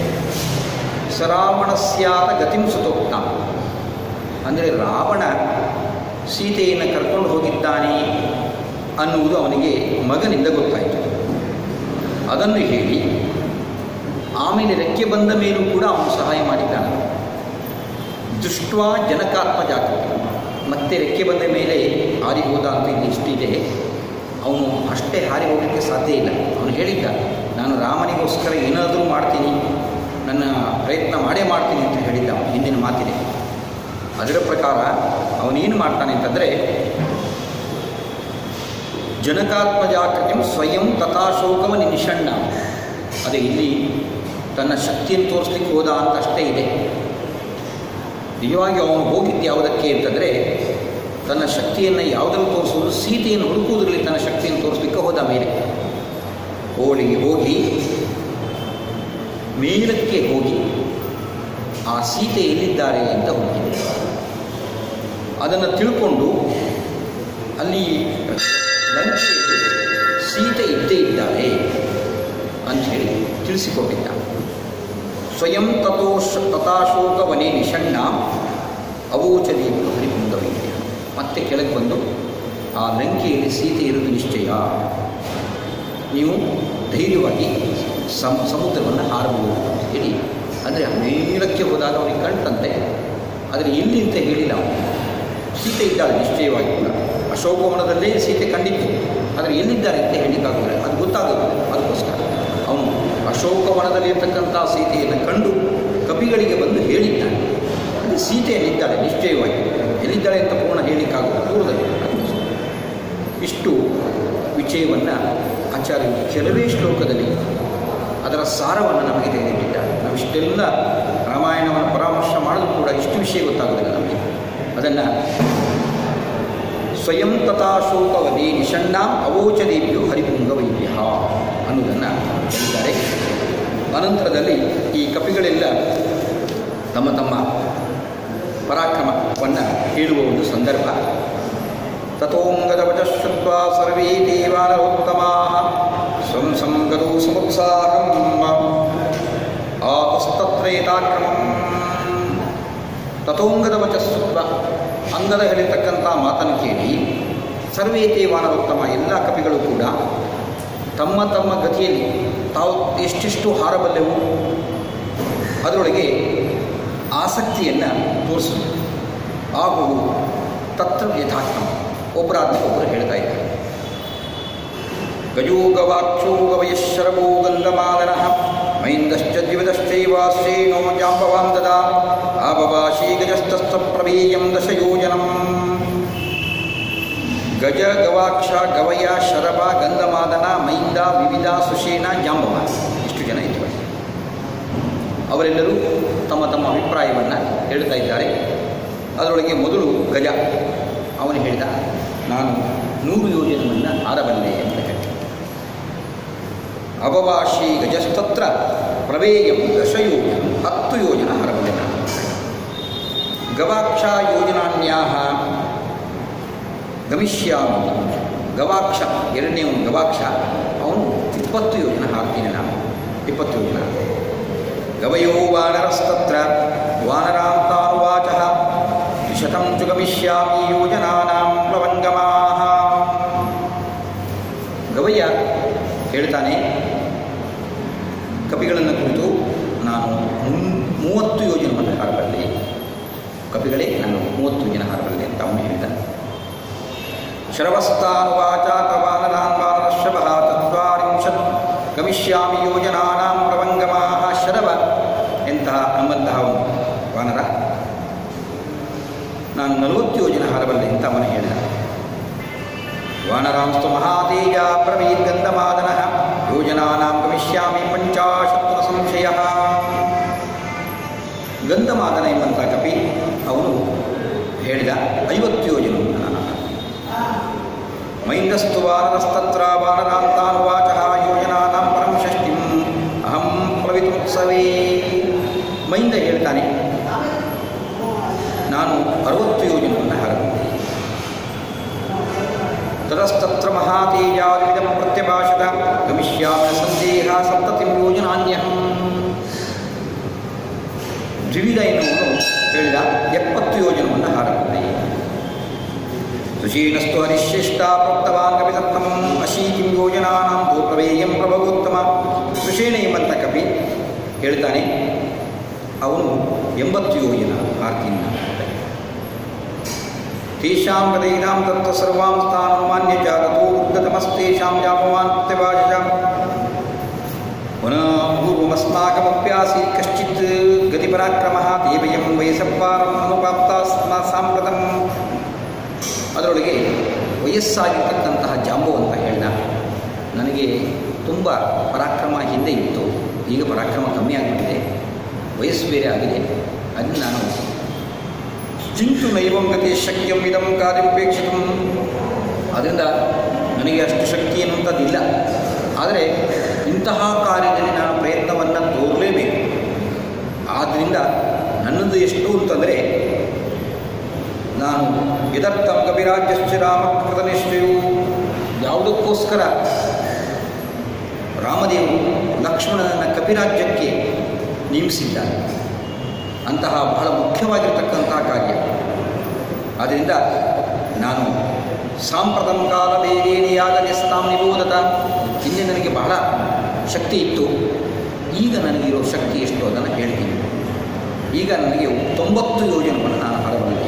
ಸರಾವಣಸ್ಯಾದ ಗತಿಂ ಸುತೋಕ್ತ ಅಂದರೆ ರಾವಣ ಸೀತೆಯನ್ನು ಕರ್ಕೊಂಡು ಹೋಗಿದ್ದಾನೆ ಅನ್ನುವುದು ಅವನಿಗೆ ಮಗನಿಂದ ಗೊತ್ತಾಯಿತು ಅದನ್ನು ಹೇಳಿ ಆಮೇಲೆ ರೆಕ್ಕೆ ಬಂದ ಮೇಲೂ ಕೂಡ ಅವನು ಸಹಾಯ ಮಾಡಿದ್ದಾನೆ ದೃಷ್ಟ್ವಾ ಜನಕಾತ್ಮ ಜಾಗೃತಿ ಮತ್ತೆ ರೆಕ್ಕೆ ಬಂದ ಮೇಲೆ ಹಾರಿ ಹೋದ ಅಂತ ಇಲ್ಲಿ ಇಷ್ಟಿದೆ ಅವನು ಅಷ್ಟೇ ಹಾರಿ ಹೋಗಲಿಕ್ಕೆ ಸಾಧ್ಯ ಇಲ್ಲ ಅವನು ಹೇಳಿದ್ದ ನಾನು ರಾಮನಿಗೋಸ್ಕರ ಏನಾದರೂ ಮಾಡ್ತೀನಿ ನನ್ನ ಪ್ರಯತ್ನ ಮಾಡೇ ಮಾಡ್ತೀನಿ ಅಂತ ಹೇಳಿದ್ದ ಅವನು ಹಿಂದಿನ ಮಾತಿದೆ ಅದರ ಪ್ರಕಾರ ಅವನೇನು ಮಾಡ್ತಾನೆ ಅಂತಂದರೆ ಜನಕಾತ್ಮಜಾಕೃತಿ ಸ್ವಯಂ ತಥಾಶೋಕವ ನಿಷಣ್ಣ ಅದೇ ಇಲ್ಲಿ ತನ್ನ ಶಕ್ತಿಯನ್ನು ತೋರಿಸ್ಲಿಕ್ಕೆ ಹೋದ ಅಂತ ಅಷ್ಟೇ ಇದೆ ನಿಜವಾಗಿ ಅವನು ಹೋಗಿದ್ದು ಯಾವುದಕ್ಕೆ ಅಂತಂದರೆ ತನ್ನ ಶಕ್ತಿಯನ್ನು ಯಾವುದನ್ನು ತೋರಿಸೋದು ಸೀತೆಯನ್ನು ಹುಡುಕುವುದರಲ್ಲಿ ತನ್ನ ಶಕ್ತಿಯನ್ನು ತೋರಿಸ್ಲಿಕ್ಕೆ ಹೋದ ಮೇಲೆ ಹೋಳಿಗೆ ಹೋಗಿ ಮೇಲಕ್ಕೆ ಹೋಗಿ ಆ ಸೀತೆ ಎಲ್ಲಿದ್ದಾರೆ ಅಂತ ಹುಡುಕಿದೆ ಅದನ್ನು ತಿಳ್ಕೊಂಡು ಅಲ್ಲಿ ಲಂಕೆಯಲ್ಲಿ ಸೀತೆ ಇದ್ದೇ ಇದ್ದಾಳೆ ಅಂಥೇಳಿ ತಿಳಿಸಿಕೊಟ್ಟಿದ್ದ ಸ್ವಯಂ ತಥೋಶ್ ತಥಾಶೋಕವನೇ ನಿಷಣ್ಣ ಅವೋಚದೀಪು ಹರಿಪುಂಗವೈದ್ಯ ಮತ್ತೆ ಕೆಳಗೆ ಬಂದು ಆ ಲಂಕೆಯಲ್ಲಿ ಸೀತೆ ಇರುವುದು ನಿಶ್ಚಯ ನೀವು ಧೈರ್ಯವಾಗಿ ಸಮ ಸಮುದ್ರವನ್ನು ಹಾರಬಹುದು ಅಂತ ಹೇಳಿ ಅಂದರೆ ಮೇಲಕ್ಕೆ ಹೋದಾಗ ಅವನಿಗೆ ಕಂಡಂತೆ ಆದರೆ ಎಲ್ಲಿ ಅಂತ ಹೇಳಿಲ್ಲ ಅವನು ಸೀತೆ ಇದ್ದಾಳೆ ನಿಶ್ಚಯವಾಗಿ ಕೂಡ ಅಶೋಕವನದಲ್ಲೇ ಸೀತೆ ಕಂಡಿತ್ತು ಆದರೆ ಎಲ್ಲಿದ್ದಾರೆ ಅಂತ ಹೇಳಿಕ್ಕಾಗೋದಿಲ್ಲ ಅದು ಗೊತ್ತಾಗೋದಿಲ್ಲ ಅದಕ್ಕೋಸ್ಕರ ಅವನು ಅಶೋಕವನದಲ್ಲಿರ್ತಕ್ಕಂಥ ಸೀತೆಯನ್ನು ಕಂಡು ಕಪಿಗಳಿಗೆ ಬಂದು ಹೇಳಿದ್ದಾನೆ ಅಲ್ಲಿ ಸೀತೆ ಎಲ್ಲಿದ್ದಾಳೆ ನಿಶ್ಚಯವಾಗಿ ಎಲ್ಲಿದ್ದಾಳೆ ಅಂತ ಪೂರ್ಣ ಹೇಳಿಕ್ಕಾಗೋದು ದೂರದಲ್ಲಿ ಇಷ್ಟು ವಿಷಯವನ್ನು ಆಚಾರ್ಯರು ಕೆಲವೇ ಶ್ಲೋಕದಲ್ಲಿ ಅದರ ಸಾರವನ್ನು ನಮಗೆ ತಿಳಿದಿಟ್ಟಿದ್ದಾರೆ ನಾವು ಇಷ್ಟೆಲ್ಲ ರಾಮಾಯಣವನ್ನು ಪರಾಮರ್ಶ ಮಾಡಿದ್ರು ಕೂಡ ಇಷ್ಟು ವಿಷಯ ಗೊತ್ತಾಗೋದಿಲ್ಲ ನಮಗೆ ಅದನ್ನು ಸ್ವಯಂ ತಥಾಶೋಕವದಿ ನಿಷಣ್ಣ ಅವೋಚದೇವ್ಯೋ ಹರಿಪುಂಗವೈದ್ಯ ಅನ್ನೋದನ್ನು ಹೇಳಿದ್ದಾರೆ ಅನಂತರದಲ್ಲಿ ಈ ಕಪಿಗಳೆಲ್ಲ ತಮ್ಮ ತಮ್ಮ ಪರಾಕ್ರಮವನ್ನು ಹೇಳುವ ಒಂದು ಸಂದರ್ಭ ತಥೋಂಗದವಚ ಶ್ರುತ್ವಾ ಸರ್ವೇ ದೇವಾನರೋತ್ತಮಾ ಸ್ವಂ ಸಂಗದೋ ಸಮುತ್ಸಾಹಂ ಆಪಸ್ತತ್ರೇತಾಕ್ರಮಂ ತಥೋಂಗದ ವಚ ಶ್ರುತ್ವ ಅಂಗದ ಹೇಳಿರ್ತಕ್ಕಂಥ ಮಾತನ್ನು ಕೇಳಿ ಸರ್ವೇ ದೇವಾನರೋತ್ತಮ ಎಲ್ಲ ಕಪಿಗಳು ಕೂಡ ತಮ್ಮ ತಮ್ಮ ಗತಿಯಲ್ಲಿ ತಾವು ಎಷ್ಟೆಷ್ಟು ಹಾರಬಲ್ಲೆವು ಅದರೊಳಗೆ ಆಸಕ್ತಿಯನ್ನು ತೋರಿಸುವುದು ಹಾಗೂ ತತ್ರ ಯಥಾಕ್ರಮ ಒಬ್ಬರಾದ ಒಬ್ಬರು ಹೇಳ್ತಾ ಇದ್ದಾರೆ ಗಜೋ ಗವಾಕ್ಷೋ ಗವಯಶರಭೋ ಗಂಧಮಾದನ ಮೈಂದಶ್ಚ ದ್ವಿವಿಧಶ್ಚೈವ ಶ್ರೇಣೋ ಜಾಂಬವಾಂ ದದಾ ಆಬವಾಶೀ ಗಜಸ್ತಸ್ಥ ಪ್ರಮೇಯಂ ದಶಯೋಜನಂ ಗಜ ಗವಾಕ್ಷ ಗವಯ ಶರಭ ಗಂಧಮಾದನ ಮೈಂದ ವಿವಿಧ ಸುಷೇನ ಜಾಂಬವ ಇಷ್ಟು ಜನ ಇದ್ದಾರೆ ಅವರೆಲ್ಲರೂ ತಮ್ಮ ತಮ್ಮ ಅಭಿಪ್ರಾಯವನ್ನು ಹೇಳ್ತಾ ಇದ್ದಾರೆ ಅದರೊಳಗೆ ಮೊದಲು ಗಜ ಅವನು ಹೇಳಿದ ನಾನು ನೂರು ಯೋಜನವನ್ನು ಹಾರಬಲ್ಲೆ ಅಂತ ಹೇಳಿ ಅವವಾಶಿ ಗಜಸ್ತತ್ರ ಪ್ರವೇಯಂ ದಶಯೋಜನ ಹತ್ತು ಯೋಜನ ಹರಬಲ್ಲೆ ನಾನು ಗವಾಕ್ಷ ಯೋಜನಾನ್ಯಾಹ ಗಮಿಷ್ಯಾಮಿ ಗವಾಕ್ಷ ಎರಡನೇ ಒಂದು ಗವಾಕ್ಷ ಅವನು ಇಪ್ಪತ್ತು ಯೋಜನ ಹಾಕ್ತೀನಿ ನಾನು ಇಪ್ಪತ್ತು ಯೋಜನ ಗವಯೋ ವಾನರಸ್ತತ್ರ ವಾನರಾಂ ತಾನುವಾಚ ದ್ವಿಶತಂ ಚು ಗಮಿಷ್ಯಾಮಿ ಯೋಜನಾನಾಂ ಪ್ಲವಂಗಮಾಹ ಗವಯ್ಯ ಹೇಳ್ತಾನೆ ಕಪಿಗಳನ್ನು ಕುರಿತು ನಾನು ಮುನ್- ಮೂವತ್ತು ಯೋಜನವನ್ನು ಹಾರಬಲ್ಲೆ ಕಪಿಗಳೇ ನಾನು ಮೂವತ್ತು ಜನ ಹಾರಬಲ್ಲೆ ಅಂತ ಅವನು ಹೇಳಿದ ಶರವಸ್ತಾನುವಾಚ ತವಾನರಾನ್ ವಾನರಶಭಃ ಚತ್ವಾರಿಂಶತ್ ಗಮಿಷ್ಯಾಮಿ ಯೋಜನಾನಾಂ ಪ್ರವಂಗಮಾಹ ಶರವ ಎಂತಹ ಎಂಬಂತಹ ಒಂದು ವಾನರ ನಾನು ನಲವತ್ತು ಯೋಜನ ಹಾರಬಲ್ಲೆ ಅಂತ ಅವನು ಹೇಳಿದ ವಾನರಾಂಸ್ತು ಮಹಾತೇಜ ಪ್ರವೀರ್ಗಂಧಮಾದನಃ ಯೋಜನಾನಾಂ ಗಮಿಷ್ಯಾಮಿ ಪಂಚಾಶತ್ವ ಸಂಶಯ ಗಂಧಮಾದನ ಎಂಬಂಥ ಕಪಿ ಅವನು ಹೇಳಿದ ಐವತ್ತು ಯೋಜನವನ್ನು ನಾನು ಮೈಂದಸ್ತು ವಾನರಸ್ತತ್ರ ವಾನರಾಂತಾನುವಾಚ ಯೋಜನಾನಾಂ ಪರಂ ಷಷ್ಟಿಂ ಅಹಂ ಪ್ರವಿತುತ್ಸವೇ ಮೈಂದ ಹೇಳ್ತಾನೆ ನಾನು ಅರವತ್ತು ಯೋಜನವನ್ನು ಹಾರಬಲ್ಲೆ ತತಸ್ತತ್ರ ಮಹಾತೇಜಾದಿವಿಧಂ ಪ್ರತ್ಯಭಾಷತ ಗಮಿಷ್ಯಾಮಿ ನ ಸಂದೇಹ ಸಪ್ತತಿಂ ಯೋಜನಾನ್ಯಹಂ ದ್ವಿವಿಧ ಎನ್ನುವನು ಹೇಳಿದ ಎಪ್ಪತ್ತು ಯೋಜನವನ್ನು ಹಾರಬಲ್ಲೆ ಋಷೀಣಸ್ತು ಹರಿಶ್ರೇಷ್ಠ ಪ್ರೋಕ್ತವಾನ್ ಕಪಿತತ್ವಂ ಅಶೀತಿಂ ಯೋಜನಾನಾಂ ಭೂಪ್ರವೇಯಂ ಪ್ರಭವೋತ್ತಮ ಋಷೇಣ ಎಂಬಂಥ ಕಪಿ ಹೇಳ್ತಾನೆ ಅವನು ಎಂಬತ್ತು ಯೋಜನ ಹಾರ್ತೀನಿ ನಾನು ಅಂತ. ತೇಷಾಂ ಗದೈನಾಂ ತತ್ವ ಸರ್ವಾಂ ಸ್ಥಾನಮಾನ್ಯ ಚ ತಥೋ ವೃದ್ಧತಮಸ್ತೇಷಾಂ ಜಾಪವಾನ್ ಪ್ರತ್ಯವಾಚ ಪುನಃ ಪೂರ್ವಮಸ್ಮಾಕಮಪ್ಯಾಸಿ ಕಶ್ಚಿತ್ ಗತಿಪರಾಕ್ರಮಃ ದೇವಯಂ ವಯಸ್ಸಪ್ಪಾರಂ ಅನುಪಾಪ್ತ ಸ್ಮ- ಸಾಂಪ್ರತಂ ಅದರೊಳಗೆ ವಯಸ್ಸಾಗಿರ್ತಕ್ಕಂತಹ ಜಾಂಬವಂತ ಹೇಳಿದ ನನಗೆ ತುಂಬ ಪರಾಕ್ರಮ ಹಿಂದೆ ಇತ್ತು ಈಗ ಪರಾಕ್ರಮ ಕಮ್ಮಿ ಆಗಿಬಿಟ್ಟಿದೆ ವಯಸ್ಸು ಬೇರೆ ಆಗಿದೆ ಅದನ್ನು ನಾನು ಚಿಂತು ನೈವಂ ಗತಿ ಶಕ್ಯಂ ಇದಂ ಕಾರ್ಯಪೇಕ್ಷಿತು ಅದರಿಂದ ನನಗೆ ಅಷ್ಟು ಶಕ್ತಿ ಅನ್ನುವಂಥದ್ದಿಲ್ಲ ಆದರೆ ಇಂತಹ ಕಾರ್ಯದಲ್ಲಿ ನಾನು ಪ್ರಯತ್ನವನ್ನು ತೋರಲೇಬೇಕು ಆದ್ದರಿಂದ ನನ್ನದು ಎಷ್ಟು ಅಂತಂದರೆ ನಾನು ಇದರ್ಥಂ ಕವಿರಾಜ್ಯಶ್ಚ ರಾಮಕೃತ ನಿಷ್ಠೆಯು ಯಾವುದಕ್ಕೋಸ್ಕರ ರಾಮದೇವರು ಲಕ್ಷ್ಮಣನನ್ನು ಕಪಿರಾಜ್ಯಕ್ಕೆ ನೇಮಿಸಿದ್ದಾನೆ ಅಂತಹ ಬಹಳ ಮುಖ್ಯವಾಗಿರ್ತಕ್ಕಂತಹ ಕಾರ್ಯ ಆದ್ದರಿಂದ ನಾನು ಸಾಂಪ್ರತಂ ಕಾಲ ವೇದೇನಿಯಾಗ ನಿಸ್ತಾಂ ನಿಬೋಧತ ಹಿಂದೆ ನನಗೆ ಬಹಳ ಶಕ್ತಿ ಇತ್ತು ಈಗ ನನಗಿರೋ ಶಕ್ತಿ ಎಷ್ಟು ಅದನ್ನು ಹೇಳ್ತೀನಿ ಈಗ ನನಗೆ ತೊಂಬತ್ತು ಯೋಜನೆಗಳನ್ನು ನಾನು ಹರಬಲ್ಲೆ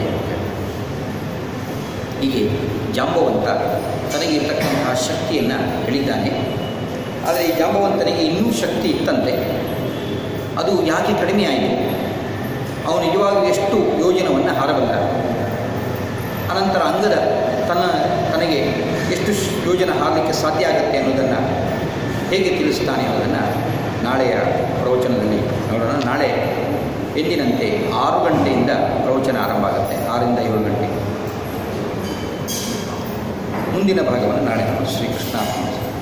ಹೀಗೆ ಜಾಂಬವಂತ ತನಗೆ ಇರ್ತಕ್ಕಂತಹ ಶಕ್ತಿಯನ್ನು ಹೇಳಿದ್ದಾನೆ ಆದರೆ ಈ ಜಾಂಬವಂತನಿಗೆ ಇನ್ನೂ ಶಕ್ತಿ ಇತ್ತಂತೆ ಅದು ಯಾಕೆ ಕಡಿಮೆ ಆಯಿತು ಅವನು ನಿಜವಾಗಿಯೂ ಎಷ್ಟು ಯೋಜನವನ್ನು ಹಾರಬಲ್ಲ ಅನಂತರ ಅಂಗದ ತನ್ನ ತನಗೆ ಎಷ್ಟು ಶ್- ಯೋಜನ ಹಾರಲಿಕ್ಕೆ ಸಾಧ್ಯ ಆಗುತ್ತೆ ಅನ್ನೋದನ್ನು ಹೇಗೆ ತಿಳಿಸ್ತಾನೆ ಅನ್ನೋದನ್ನು ನಾಳೆಯ ಪ್ರವಚನದಲ್ಲಿ ನೋಡೋಣ ನಾಳೆ ಎಂದಿನಂತೆ ಆರು ಗಂಟೆಯಿಂದ ಪ್ರವಚನ ಆರಂಭ ಆಗುತ್ತೆ ಆರರಿಂದ ಏಳು ಗಂಟೆ ಮುಂದಿನ ಭಾಗವನ್ನು ನಾಳೆ ನಾವು ಶ್ರೀಕೃಷ್ಣ